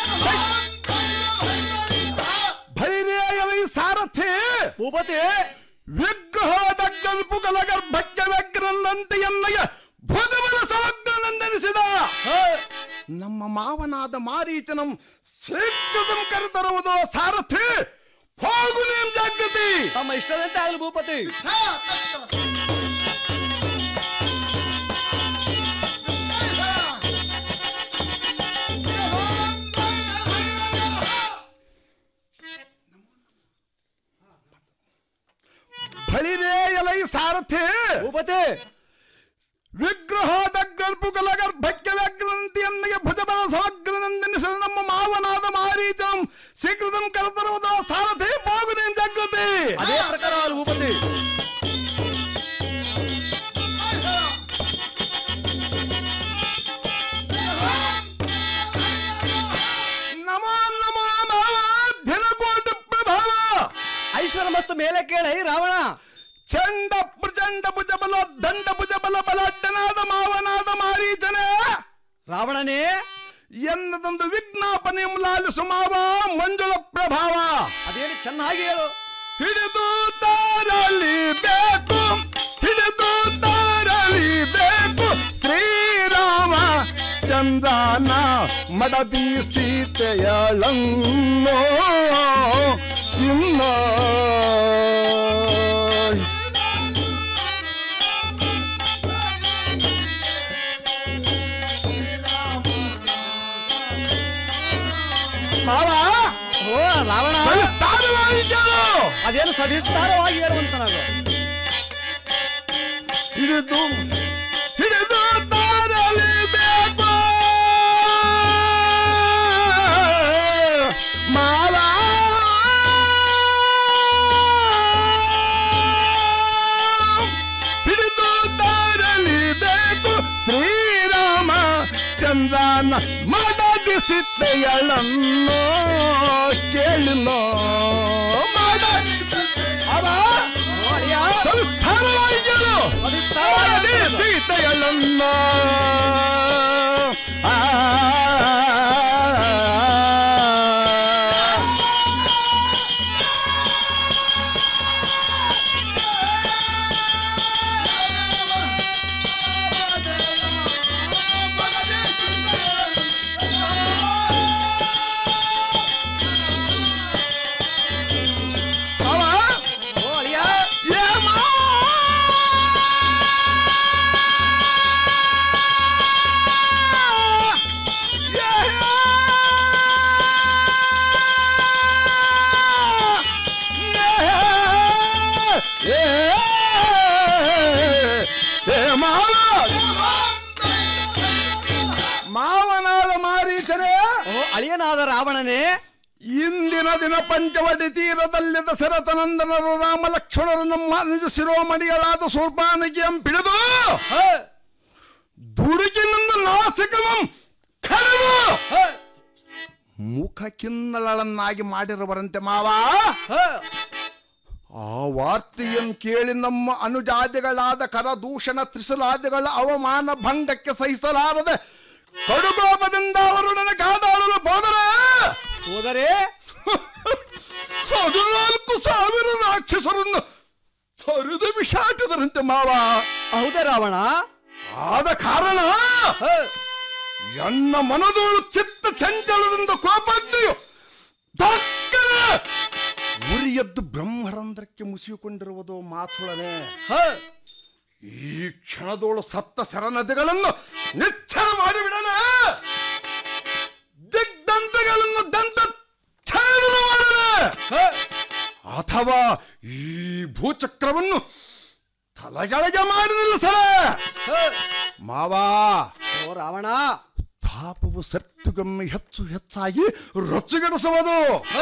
ಭೈರ್ಯ ಸಾರಥಿ ಭೂಪತಿ ವಿಗ್ರಹದ ಗಲ್ಪುಗಳ ಗರ್ಭಕ್ಕೆ ವ್ಯಗ್ರನ್ನಂತೆ ಎನ್ನಯ ಭುಜಬಲ ಸಮಗ್ರನೆಂದೆನಿಸಿದ ನಮ್ಮ ಮಾವನಾದ ಮಾರೀಚನಂ ಶೀಘ್ರದಂ ಕರೆತರುವುದು ಸಾರಥಿ ಹೋಗು ನೀಂ ಜಾಗೃತಿ ತಮ್ಮ ಇಷ್ಟದಂತೆ ಆಗಲಿ ಭೂಪತಿ ಬಳಿರೇ ಎಲೈ ಸಾರಥಿ ಭೂಪತಿ ವಿಗ್ರಹದ ಗರ್ಭುಗಲ ಗರ್ಭಕ್ಕೆ ವ್ಯಗ್ರಂತಿಯನ್ನಿಗೆ ಭುಜಬಲ ಸಮಗ್ರನೆಂದೆನಿಸಿದ ನಮ್ಮ ಮಾವನಾದ ಮಾರೀಚಂ ಶೀಘ್ರದಂ ಕರೆತರುವುದು ಸಾರಥಿ ಹೋಗು ನೀಂ ಜಾಗೃತಿ ಅದೇ ಪ್ರಕಾರ ಆಗಲಿ ಭೂಪತಿ ನಮೋ ನಮೋ ಮಾವ ಧಿನಕೋಟ ಪ್ರಭಾವ ಐಶ್ವರ್ಯ ಮಸ್ತು ಮೇಲೆ ಕೇಳಿ ರಾವಣ ಚಂಡ ಪ್ರಚಂಡ ಭುಜಬಲ ದಂಡ ಭುಜಬಲ ಬಲಾಢ್ಯನಾದ ಮಾವನಾದ ಮಾರೀಚನೇ ರಾವಣನೇ ಎನ್ನದೊಂದು ವಿಜ್ಞಾಪನೆ ಲಾಲಿಸು ಮಾವ ಮಂಜುಳ ಪ್ರಭಾವ ಅದೇನು ಚೆನ್ನಾಗಿ ಹೇಳು ಹಿಡಿದು ತಾರಲಿ ಬೇಕು ಹಿಡಿದು ತಾರಲಿ ಬೇಕು ಶ್ರೀರಾಮ ಚಂದ್ರನ ಮಡದಿ ಸೀತೆಯಳನ್ನೋ ಇನ್ನ ಮಾವ ಓ ರಾವಣ ಸವಿಸ್ತಾರವಾಗಿ ಕೇಳು ಅದೇನು ಸವಿಸ್ತಾರವಾಗಿ ಹೇಳುವಂತ ನಾವು ಹಿಡಿದು ಹಿಡಿದು ತಾರಲಿ ಬೇಕು ಮಾವ ಹಿಡಿದು ತಾರಲಿ ಬೇಕು ಶ್ರೀರಾಮ ಚಂದ್ರನ ಮಡದಿಸಿದ್ದೆಯಳನ್ನು ಕೇಳಿನೋ ಸಂಸ್ಥಾನವಾಗಿ ಕೇಳು ಸೀತೆಯಳನ್ನ ಆ ಮಾವನಾದ ಮಾರೀಚನೇ ಅಳಿಯನಾದ ರಾವಣನೇ ಇಂದಿನ ದಿನ ಪಂಚವಟಿ ತೀರದಲ್ಲಿ ದಶರಥನಂದನರು ರಾಮ ಲಕ್ಷ್ಮಣರು ನಮ್ಮ ನಿಜ ಶಿರೋಮಣಿಗಳಾದ ಸೂರ್ಪಾನಗಿಯಂ ಪಿಡಿದು ದುಡುಕಿನಿಂದ ನಾಸಿಕವಂ ಕಡಿದು ಮುಖ ಕಿನ್ನಲಳನ್ನಾಗಿ ಮಾಡಿರುವರಂತೆ ಮಾವ ಆ ವಾರ್ತೆಯನ್ನು ಕೇಳಿ ನಮ್ಮ ಅನುಜಾತಿಗಳಾದ ಕರದೂಷಣ ತ್ರಿಸಲಾದಿಗಳ ಅವಮಾನ ಭಂಗಕ್ಕೆ ಸಹಿಸಲಾರದೆ ಕಡುಕೋಪದಿಂದ ಅವರು ನನ್ನ ಕಾದಾಡಲು ಹೋದರೆ ಹೋದರೆ ಹದಿನಾಲ್ಕು ಸಾವಿರ ರಾಕ್ಷಸರನ್ನು ತೊರೆದು ವಿಷಾಟದರಂತೆ ಮಾವ ಹೌದೇ ರಾವಣ ಆದ ಕಾರಣ ಎನ್ನ ಮನದೋಳು ಚಿತ್ತ ಚಂಚಲದಿಂದ ಕೋಪಡ್ಡೆಯು ದಕ್ಕನೆ ಉರಿಯದ್ದು ಬ್ರಹ್ಮರಂಧ್ರಕ್ಕೆ ಮುಸಿಯುಕೊಂಡಿರುವುದು ಮಾತುಳನೆ ಈ ಕ್ಷಣದೋಳು ಸತ್ತ ಸರನದಿಗಳನ್ನು ನಿಚ್ಛನ ಮಾಡಿಬಿಡನೆ ದಿಗ್ದಂತಗಳನ್ನು ದಂತ ಛೇದನ ಮಾಡನೆ ಅಥವಾ ಈ ಭೂಚಕ್ರವನ್ನು ತಲೆಗೆಳಗೆ ಮಾಡಿ ನಿಲ್ಲಿಸಲೆ ಮಾವಾ ಓ ರಾವಣ ತಾಪವು ಸರ್ತುಗೊಮ್ಮೆ ಹೆಚ್ಚು ಹೆಚ್ಚಾಗಿ ರೊಚ್ಚುಗೆಡಿಸುವುದು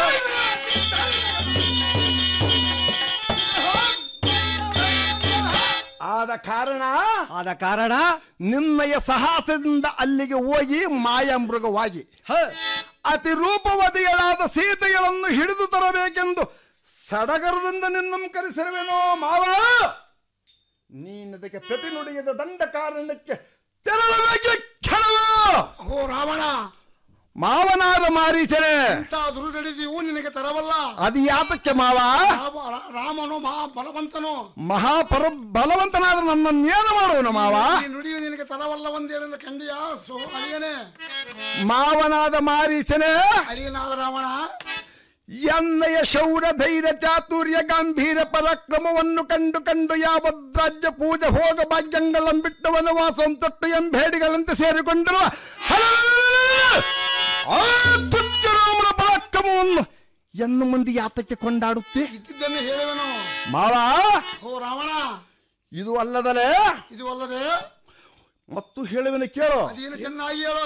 ಆದ ಕಾರಣ ಆದ ಕಾರಣ ನಿನ್ನಯ ಸಾಹಸದಿಂದ ಅಲ್ಲಿಗೆ ಹೋಗಿ ಮಾಯಾಮೃಗವಾಗಿ ಅತಿ ರೂಪವತಿಗಳಾದ ಸೀತೆಗಳನ್ನು ಹಿಡಿದು ತರಬೇಕೆಂದು ಸಡಗರದಿಂದ ನಿನ್ನಂ ಕರೆಸಿರುವೆನೋ ಮಾವ ನೀನದಕ್ಕೆ ಪ್ರತಿ ನುಡಿಯದ ದಂಡ ಕಾರಣಕ್ಕೆ ತೆರಳಬೇಕೆ ಕ್ಷಣವ ಓ ರಾವಣ ಮಾವನಾದ ಮಾರೀಚನೆ ಎಂತಾದ್ರೂ ನಡೆದಿವು ನಿನಗೆ ತರವಲ್ಲ ಅದು ಯಾತಕ್ಕೆ ಮಾವ ರಾಮ- ರಾ- ರಾಮನು ಮಹಾ ಬಲವಂತನು ಮಹಾಪರ ಬಲವಂತನಾದ ನನ್ನನ್ನೇನು ಮಾಡುವನು ಮಾವ ಈ ನುಡಿಯು ನಿನಗೆ ತರವಲ್ಲ ಒಂದೇಳೆಂದು ಕಂಡಿಯ ಸೋ ಅಳಿಯನೇ ಮಾವನಾದ ಮಾರೀಚನೆ ಅಳಿಯನಾದ ರಾವಣ ಎನ್ನಯ ಶೌರ್ಯ ಧೈರ್ಯ ಚಾತುರ್ಯ ಗಂಭೀರ ಪರಾಕ್ರಮವನ್ನು ಕಂಡು ಕಂಡು ಯಾವ ರಾಜ್ಯ ಪೂಜೆ ಹೋಗ ಭಾಗ್ಯಂಗಳಂ ಬಿಟ್ಟು ವನವಾಸಂ ತೊಟ್ಟು ಎಂಬೇಡಿಗಳಂತೆ ಸೇರಿಕೊಂಡಿರುವ ಹಲಲಲಲಲ! ಆ ತುಚ್ಚ ರಾಮನ ಪರಾಕ್ರಮವನ್ನು ಎನ್ನು ಮಂದಿ ಯಾತಕ್ಕೆ ಕೊಂಡಾಡುತ್ತೆ ಇದ್ದಿದ್ದನ್ನು ಹೇಳುವನು ಮಾವ ಓ ರಾವಣ ಇದು ಅಲ್ಲದಲೇ ಇದು ಅಲ್ಲದೆ ಮತ್ತು ಹೇಳುವನು ಕೇಳು ಅದೇನು ಚೆನ್ನಾಗಿ ಹೇಳು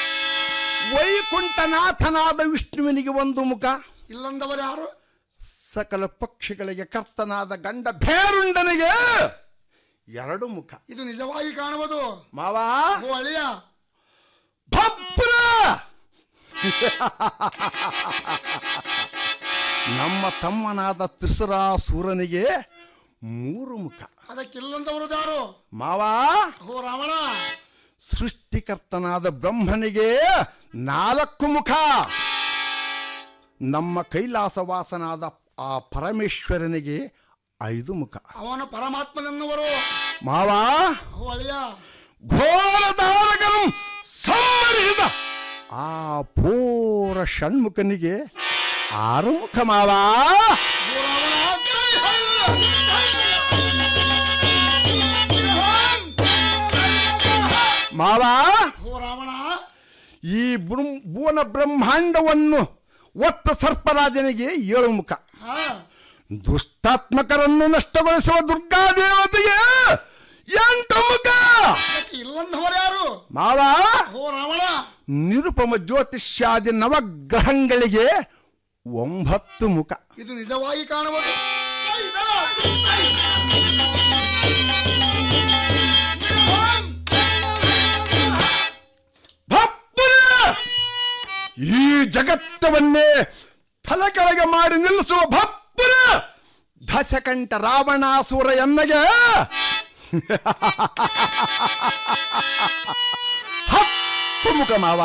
ವೈಕುಂಠನಾಥನಾದ ವಿಷ್ಣುವಿನಿಗೆ ಒಂದು ಮುಖ ಇಲ್ಲಂದವರು ಯಾರು ಸಕಲ ಪಕ್ಷಿಗಳಿಗೆ ಕರ್ತನಾದ ಗಂಡ ಭೇರುಂಡನಿಗೆ ಎರಡು ಮುಖ ಇದು ನಿಜವಾಗಿ ಕಾಣುವುದು ಮಾವ ಓ ಅಳಿಯ ಭಬ್ರ ನಮ್ಮ ತಮ್ಮನಾದ ತ್ರಿಸರಾಸುರನಿಗೆ ಮೂರು ಮುಖ ಅದಕ್ಕಿಲ್ಲಂದವರು ಯಾರು ಮಾವ ಓ ರಾವಣ ಸೃಷ್ಟಿಕರ್ತನಾದ ಬ್ರಹ್ಮನಿಗೆ ನಾಲ್ಕು ಮುಖ ನಮ್ಮ ಕೈಲಾಸವಾಸನಾದ ಆ ಪರಮೇಶ್ವರನಿಗೆ ಐದು ಮುಖ ಅವನ ಪರಮಾತ್ಮನೆನ್ನುವರು ಮಾವ ಓ ಅಳಿಯ ಘೋರಧಾರಕನು ಸಂವರಿಸಿದ ಆ ಪೂರ ಷಣ್ಮುಖನಿಗೆ ಆರು ಮುಖ ಮಾವ ಮಾವ ಓ ರಾವಣ ಈ ಬೃಂ- ಭುವನ ಬ್ರಹ್ಮಾಂಡವನ್ನು ಒತ್ತ ಸರ್ಪರಾಜನಿಗೆ ಏಳು ಮುಖ ಹಾ ದುಷ್ಟಾತ್ಮಕರನ್ನು ನಷ್ಟಗೊಳಿಸುವ ದುರ್ಗಾದೇವತೆಗೆ ಎಂಟು ಮುಖ ಅದಕ್ಕೆ ಇಲ್ಲಂದವರು ಯಾರು ಮಾವ ಓ ರಾವಣ ನಿರುಪಮ ಜ್ಯೋತಿಷ್ಯಾದಿ ನವಗ್ರಹಗಳಿಗೆ ಒಂಬತ್ತು ಮುಖ ಇದು ನಿಜವಾಗಿ ಕಾಣುವುದು ಈ ಜಗತ್ತವನ್ನೇ ತಲೆಕೆಳಗೆ ಮಾಡಿ ನಿಲ್ಲಿಸುವ ಭಪ್ಪನ ದಶಕಂಠ ರಾವಣಾಸುರ ಎನ್ನಗೆ ಹತ್ತು ಮುಖ ಮಾವ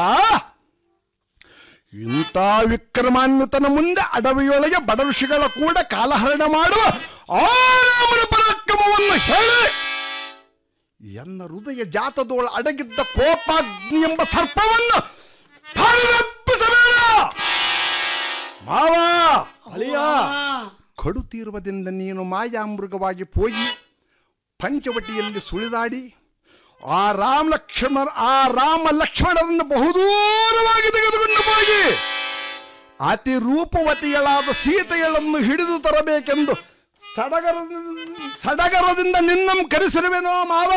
ಇಂಥ ವಿಕ್ರಮಾನ್ವಿತನ ಮುಂದೆ ಅಡವಿಯೊಳಗೆ ಬಡ ಋಷಿಗಳ ಕೂಡ ಕಾಲಹರಣ ಮಾಡುವ ಆರಾಮನ ಪರಾಕ್ರಮವನ್ನು ಹೇಳಿ ಎನ್ನ ಹೃದಯ ಜಾತದೋಳ ಅಡಗಿದ್ದ ಕೋಪಾಗ್ನಿ ಎಂಬ ಸರ್ಪವನ್ನು ಪರಿರಪ್ಪಿಸಬೇಡ ಮಾವ ಅಳಿಯ ಕಡುತೀರುವುದರಿಂದ ನೀನು ಮಾಯಾಮೃಗವಾಗಿ ಹೋಗಿ ಪಂಚವಟಿಯಲ್ಲಿ ಸುಳಿದಾಡಿ ಆ ರಾಮ ಲಕ್ಷ್ಮಣ ಆ ರಾಮ ಲಕ್ಷ್ಮಣರನ್ನು ಬಹುದೂರವಾಗಿ ತೆಗೆದುಕೊಂಡು ಹೋಗಿ ಅತಿ ರೂಪವತಿಗಳಾದ ಸೀತೆಗಳನ್ನು ಹಿಡಿದು ತರಬೇಕೆಂದು ಸಡಗರದಿಂದ ಸಡಗರದಿಂದ ನಿನ್ನಂ ಕರೆಸಿರುವೆನೋ ಮಾವ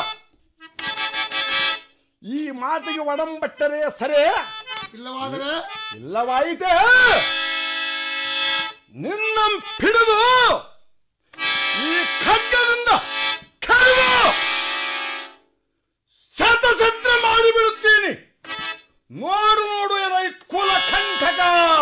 ಈ ಮಾತಿಗೆ ಒಡಂಬಟ್ಟರೆ ಸರೇ ಇಲ್ಲವಾದರೆ ಇಲ್ಲವಾಯಿತೆ ನಿನ್ನಂ ಹಿಡಿದು ಈ ಖಡ್ಗದಿಂದ ಕಡಿದು ಶತಸತ್ರ ಮಾಡಿಬಿಡುತ್ತೀನಿ ನೋಡು ನೋಡು ಎಲೈ ಕುಲ ಕಂಠಕ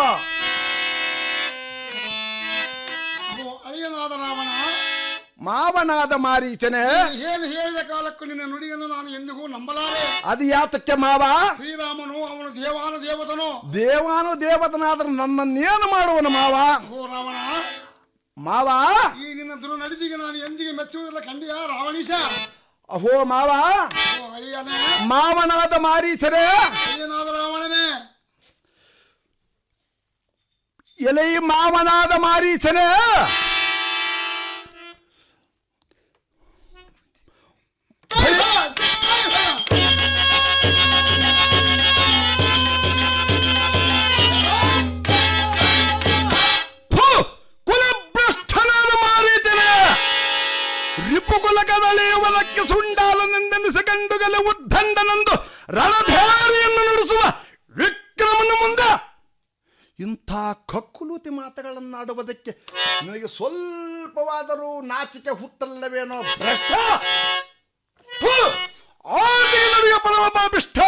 ಓ ಅಳಿಯನಾದ ರಾವಣ ಮಾವನಾದ ಮಾರೀಚನೆ ಏನು ಹೇಳಿದ ಕಾಲಕ್ಕೂ ನಿನ್ನ ನುಡಿಯನ್ನು ನಾನು ಎಂದಿಗೂ ನಂಬಲಾರೆ ಅದು ಯಾತಕ್ಕೆ ಮಾವ ಶ್ರೀರಾಮನು ಅವನು ದೇವಾನ ದೇವತನು ದೇವಾನು ದೇವತನಾದ್ರೆ ನನ್ನನ್ನೇನು ಮಾಡುವನು ಮಾವ ಓ ರಾವಣ ಮಾವ ಈ ನಿನ್ನ ದುರು ನಡೆದಿಗೆ ನಾನು ಎಂದಿಗೆ ಮೆಚ್ಚುವುದಿಲ್ಲ ಖಂಡಿಯ ರಾವಣೀಶ ಅಹೋ ಮಾವ ಓ ಅಳಿಯನೇ ಮಾವನಾದ ಮಾರೀಚರೆ ಅಳಿಯನಾದ ರಾವಣನೇ ಎಲೈ ಮಾವನಾದ ಮಾರೀಚನೆ ಥು! ಕುಲಭ್ರಷ್ಟನಾದ ಮಾರೀಚನೆ ರಿಪುಕುಲಕದಳೆಯುವುದಕ್ಕೆ ಸುಂಡಾಲನೆಂದೆನಿಸಿಕೊಂಡುಗಲೆ ಉದ್ದಂಡನಂದು ರಣಭೇರಿಯನ್ನು ನುಡಿಸುವ ವಿಕ್ರಮನ ಮುಂದೆ ಇಂಥ ಕಕ್ಕುಲೂತಿ ಮಾತುಗಳನ್ನಾಡುವುದಕ್ಕೆ ನಿನಗೆ ಸ್ವಲ್ಪವಾದರೂ ನಾಚಿಕೆ ಹುಟ್ಟಲ್ಲವೇನೋ ಭ್ರಷ್ಟ ಥು! ಆಚೆಗೆ ನಡೆಯುವ ಪರಮ ಪಾಪಿಷ್ಠ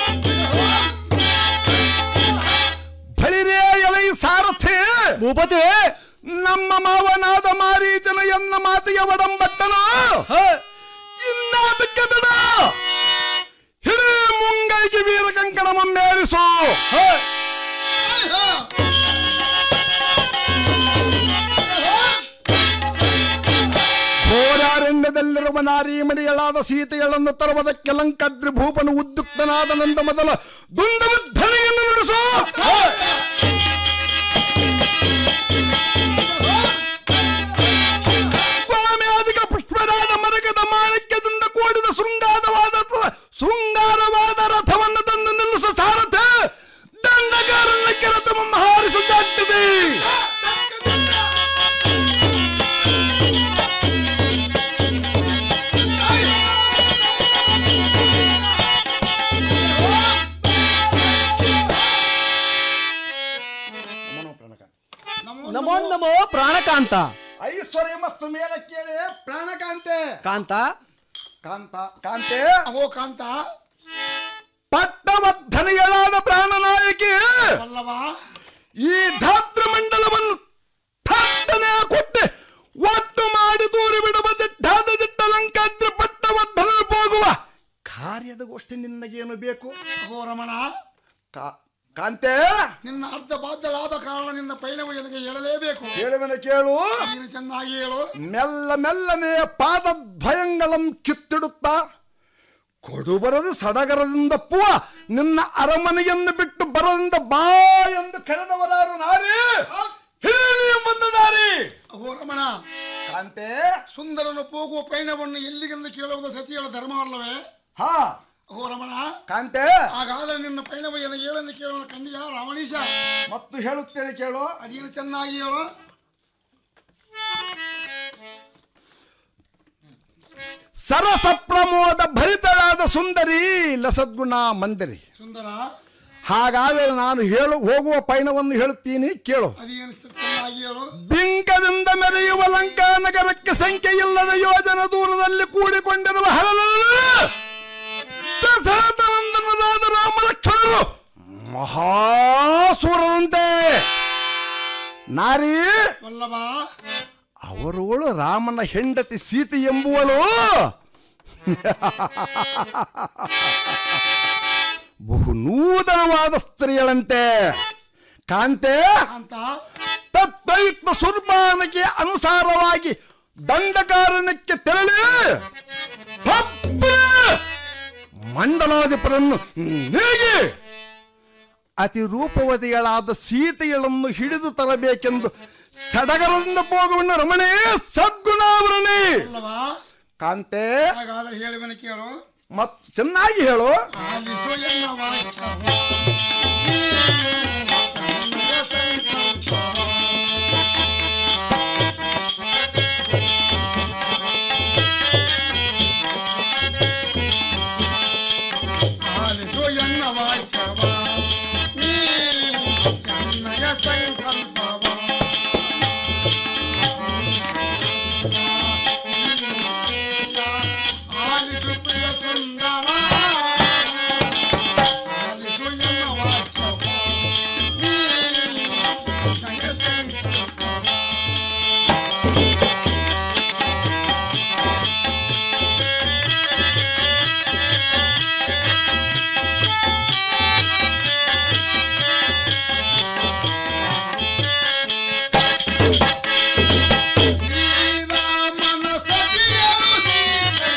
ಭಳಿರೇ ಎಲೈ ಸಾರಥಿ ಭೂಪತಿ ಘೋರಾರಣ್ಯದಲ್ಲಿರುವ ನಾರಿ ಮಡಿಗಳಾದ ಸೀತೆಗಳನ್ನು ತರುವುದಕ್ಕೆ ಲಂಕಾದ್ರಿ ಭೂಪನು ಉದ್ಯುಕ್ತನಾದ ನಂದ ಮೊದಲ ದುಂಡವಧನೆಯನ್ನು ನಡೆಸು ಸ್ವಾಮಿಯಾದಿಗ ಪುಷ್ಪರಾದ ಮರಗದ ಮಾಣಿಕ್ಯದಿಂದ ಕೂಡಿದ ಶೃಂಗಾರವಾದ ಶೃಂಗಾರವಾದ ರಥವನ್ನು ತಂದು ನಿಲ್ಲಿಸ ಸಾರಥೆ ದಂಡಗಾರನ್ನ ಕೆರತಮಮ್ಮ ಹಾರಿಸುತ್ತಾಗ್ತದೆ ನಮೋ ನಮೋ ಪ್ರಾಣಕಾಂತ ಐಶ್ವರ್ಯ ಮಸ್ತು ಮೇಲ ಕೇಳಿ ಪ್ರಾಣಕಾಂತೆ ಕಾಂತ ಕಾಂತ ಕಾಂತೆ ಓ ಕಾಂತ ಪಟ್ಟವರ್ಧನೆಗಳಾದ ಪ್ರಾಣನಾಯಕಿ ಈ ಧಾತ್ರ ಮಂಡಲವನ್ನು ಥಟ್ಟನೆ ಕೊಟ್ಟೆ ಒಟ್ಟು ಮಾಡಿ ದೂರಿ ಬಿಡುವ ದಿಟ್ಟಾದ ದಿಟ್ಟ ಲಂಕಾದ್ರಿ ಪಟ್ಟವರ್ಧನ ಹೋಗುವ ಕಾರ್ಯದ ಗೋಷ್ಠಿ ನಿನ್ನಗೇನು ಬೇಕು ಓ ರಮಣ ಕಾ- ಕಾಂತೆ ನಿನ್ನ ಅರ್ಧ ಬಾಧ್ಯಳಾದ ಕಾರಣ ನಿನ್ನ ಪಯಣವು ನನಗೆ ಹೇಳಲೇಬೇಕು ಹೇಳುವನ ಕೇಳು ನೀನು ಚೆನ್ನಾಗಿ ಹೇಳು ಮೆಲ್ಲ ಮೆಲ್ಲನೆ ಪಾದದ್ವಯಂಗಳಂ ಕಿತ್ತಿಡುತ್ತಾ ಕೊಡು ಬರದು ಸಡಗರದಿಂದ ಪುವ ನಿನ್ನ ಅರಮನೆಯನ್ನು ಬಿಟ್ಟು ಬರದಿಂದ ಬಾ ಎಂದು ಕರೆದವರಾರು ನಾರಿ ಹಿಡಿಯಲಿ ಎಂಬಂದ ನಾರಿ ಓ ರಮಣ ಕಾಂತೆ ಸುಂದರನು ಹೋಗುವ ಪಯಣವನ್ನು ಎಲ್ಲಿಗೆಂದು ಕೇಳುವುದು ಸತಿಗಳ ಧರ್ಮವಲ್ಲವೇ ಹಾ ಓ ರಮಣ ಕಾಂತೆ ಹಾಗಾದ್ರೆ ನಿನ್ನ ಪಯಣವು ಏನು ಹೇಳೆಂದು ಕೇಳೋಣ ಖಂಡಿಯ ರಾವಣೀಶ ಮತ್ತು ಹೇಳುತ್ತೇನೆ ಕೇಳು ಅದೇನು ಚೆನ್ನಾಗಿ ಹೇಳು ಸರಸ ಪ್ರಮೋದ ಭರಿತಳಾದ ಸುಂದರಿ ಲಸದ್ಗುಣ ಮಂದರಿ ಸುಂದರ ಹಾಗಾದರೆ ನಾನು ಹೇಳು ಹೋಗುವ ಪಯಣವನ್ನು ಹೇಳುತ್ತೀನಿ ಕೇಳು ಅದೇನು ಚೆನ್ನಾಗಿ ಹೇಳು ಬಿಂಕದಿಂದ ಮೆರೆಯುವ ಲಂಕಾ ನಗರಕ್ಕೆ ಸಂಖ್ಯೆ ಇಲ್ಲದ ಯೋಜನ ದೂರದಲ್ಲಿ ಕೂಡಿಕೊಂಡಿರುವ ಹಲಲು ದಶರಥನಂದನರಾದ ರಾಮ ಲಕ್ಷ್ಮಣರು ಮಹಾಸೂರರಂತೆ ನಾರಿ ವಲ್ಲಭ ಅವರುಗಳು ರಾಮನ ಹೆಂಡತಿ ಸೀತೆ ಎಂಬುವಳು ಬಹು ನೂತನವಾದ ಸ್ತ್ರೀಯಳಂತೆ ಕಾಂತೆ ಅಂತ ತದ್ವೈತ ಸುರ್ಬಾನಕ್ಕೆ ಅನುಸಾರವಾಗಿ ದಂಡಕಾರಣಕ್ಕೆ ತೆರಳಿ ಹಬ್ಬ ಮಂಡಲಾಧಿಪರನ್ನು ನೇಗಿ ಅತಿ ರೂಪವತಿಗಳಾದ ಸೀತೆಗಳನ್ನು ಹಿಡಿದು ತರಬೇಕೆಂದು ಸಡಗರದಿಂದ ಹೋಗುವಣ್ಣ ರಮಣೇ ಸದ್ಗುಣಾವರಣೆ ವಲ್ಲಭ ಕಾಂತೆ ಹಾಗಾದ್ರೆ ಹೇಳುವನ ಕೇಳು ಮತ್ತು ಚೆನ್ನಾಗಿ ಹೇಳು ಆಲಿಸು ಎನ್ನ ವಾಕ್ಯವು. ನೀನು ಕಣ್ಣೆಯ ಸಂಕಲ್ಪ. ಆಲಿಸು ಎನ್ನ ವಾಕ್ಯವ ನೀನು ಕಣ್ಣೆಯ ಸಂಕಲ್ಪವ ಆಲಿಸು ಪ್ರಿಯ ಸುಂದರ ಆಲಿಸು ಎನ್ನ ವಾಕ್ಯವ ನೀನು ಕಣ್ಣೆಯ ಸಂಕಲ್ಪವ ಶ್ರೀರಾಮನ ಸತಿಯರು ಸೀತೆ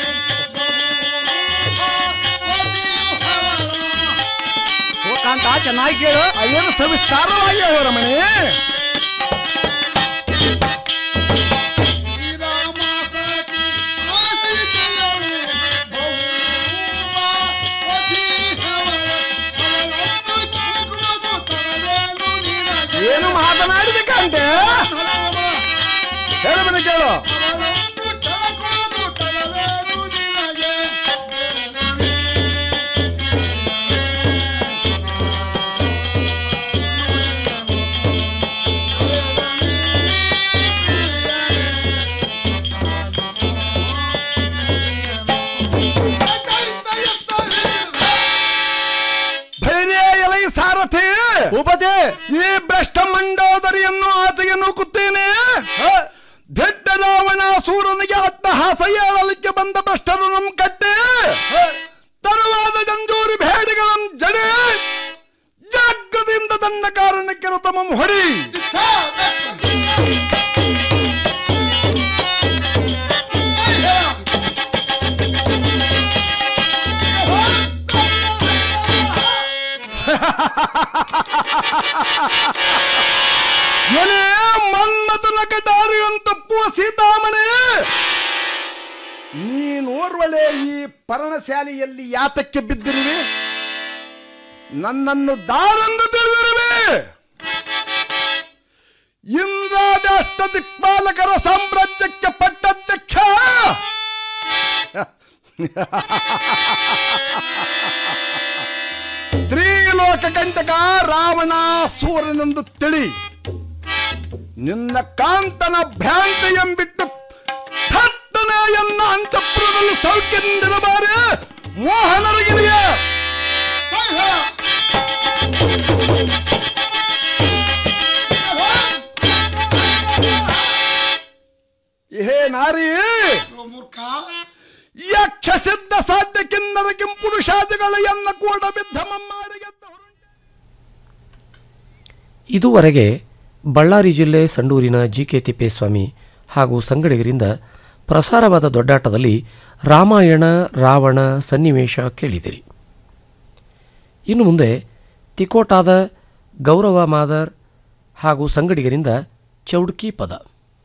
ಓ ಕಾಂತ ಚೆನ್ನಾಗಿ ಕೇಳು ಅದೇನು ಸವಿಸ್ತಾರವಾಗಿ ಹೇಳು ರಮಣಿ ಶ್ರೀರಾಮ ಸತಿ ಆಸೀತೆಯರು ಬಹುಮ ವಧೀಹವಳ ಅವಳನ್ನು ಚಿಕ್ಕುವುದು ತರವೇನು ನಿನಗೆ ಏನು ಮಾತನಾಡಿದೆ ಕಾಂತೆ ಹೇಳುವನ ಕೇಳು ಅವಳನ್ನು ತರಕೊಳದು ತರವೇನು ನಿನಗೆ ಧೈರ್ಯ ಎಲೈ ಸಾರಥಿ ಭೂಪತಿ ಈ ಭ್ರಷ್ಟ ಮಂಡೋದರಿಯನ್ನು ಆಚೆಗೆ ನೂಕುತ್ತೇನೆ ದೊಡ್ಡ ರಾವಣ ಸೂರನಿಗೆ ಅಟ್ಟಹಾಸ ಏಳಲಿಕ್ಕೆ ಬಂದ ಭ್ರಷ್ಟರು ನಮ್ ಕಟ್ಟೆ ತರುವಾದ ಗಂಜೂರಿ ಭೇಡಿಗಳನ್ನು ಜಡೆ ಜಗ್ ಎನ್ನ ಕಾರಣಕ್ಕೆ ರಥಮಂ ಹೊಡಿ ಎಲೆ ಮನ್ಮಥನ ಕಟಾರಿಯಂತಪ್ಪುವ ಸೀತಾಮಣಿ ನೀನೋರ್ವಳೆ ಈ ಪರ್ಣಶಾಲೆಯಲ್ಲಿ ಯಾತಕ್ಕೆ ಬಿದ್ದಿರುವೆ ನನ್ನನ್ನು ದಾರೆಂದು ತಿಳಿದಿರುವೆ ಇಂದ್ರಾದ ಅಷ್ಟ ದಿಕ್ಪಾಲಕರ ಸಾಮ್ರಾಜ್ಯಕ್ಕೆ ಪಟ್ಟಾಧ್ಯಕ್ಷ ತ್ರಿಲೋಕ ಕಂಟಕ ರಾವಣ ಸೂರ್ಯನೆಂದು ತಿಳಿ ನಿನ್ನ ಕಾಂತನ ಭ್ರಾಂತಿ ಎಂಬಿಟ್ಟು ಥಟ್ಟನೆ ಎನ್ನ ಅಂತಃಪುರದಲ್ಲಿ ಸೌಖ್ಯದಿಂದಿರಬಾರೆ ಮೋಹನರಗಿನಿಗೆ ಹೇ ನಾರಿ ಯಕ್ಷ ಸಿದ್ಧ ಸಾಧ್ಯ ಕಿನ್ನರ ಕೆಂಪುರುಷಾದಿಗಳ ಎನ್ನ ಕೂಡ ಬಿದ್ದ ಮಮ್ಮಾರಿಗೆ ಇದುವರೆಗೆ ಬಳ್ಳಾರಿ ಜಿಲ್ಲೆ ಸಂಡೂರಿನ ಜಿ ಕೆ ತಿಪ್ಪೇಸ್ವಾಮಿ ಹಾಗೂ ಸಂಗಡಿಗರಿಂದ ಪ್ರಸಾರವಾದ ದೊಡ್ಡಾಟದಲ್ಲಿ ರಾಮಾಯಣ ರಾವಣ ಸನ್ನಿವೇಶ ಕೇಳಿದಿರಿ ಇನ್ನು ಮುಂದೆ ತಿಕೋಟಾದ ಗೌರವ ಮಾದರ್ ಹಾಗೂ ಸಂಗಡಿಗರಿಂದ ಚೌಡ್ಕಿ ಪದ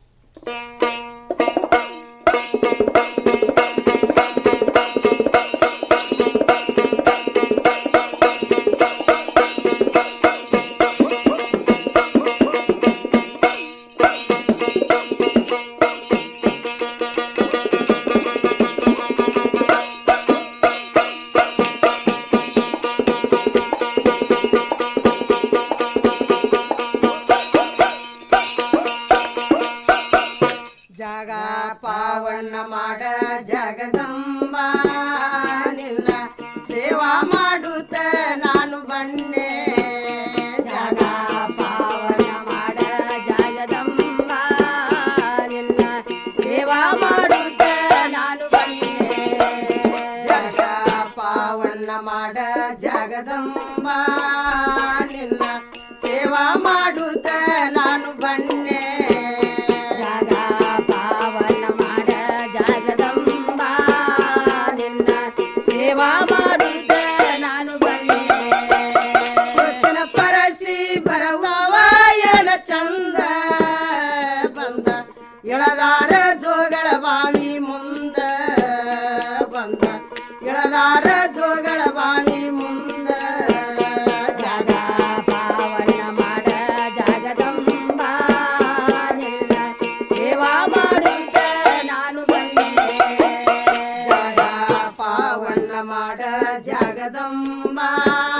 ಜಗ ಪಾವನ ಮಾಡ ಜಗದಂಬ ನಿನ್ನ ಸೇವಾ ಮಾಡುತ್ತ ನಾನು ಬನ್ನೆ ಜಗ ಪಾವನ ಮಾಡ ಜಗದಂಬ ನಿನ್ನ ಸೇವಾ ಮಾಡುತ್ತ ನಾನು ಬನ್ನೆ ಜಗ ಪಾವನ ಮಾಡ ಜಗದಂಬ ನಿನ್ನ ಸೇವಾ ಮಾಡುತ್ತ ನಾನು ಬನ್ನೆ ಜಗ ಪಾವನ ಮಾಡ ಜಗದಂಬ ನಿನ್ನ ಸೇವಾ ಮಾಡುತ್ತ ನಾನು ಬನ್ನೆ ಕೃಷ್ಣನ ಪರಸಿ ಬರವಾಯನ ಚಂದ ಬಂದ ಎಳದಾರ ಜೋಗಳ ಬಾವಿ ಮುಂದ ಬಂದ ಎಳದಾರ ಜೋಗಳ ಬಾವಿ ಮುಂದ ಜಗ ಪಾವನ ಮಾಡ ಜಗದಂಬ ನಿನ್ನ ಸೇವಾ ಮಾಡುತ್ತ ನಾನು ಬಂದೆ ಜಗ ಪಾವನ ಮಾಡ ಜಗದಂಬ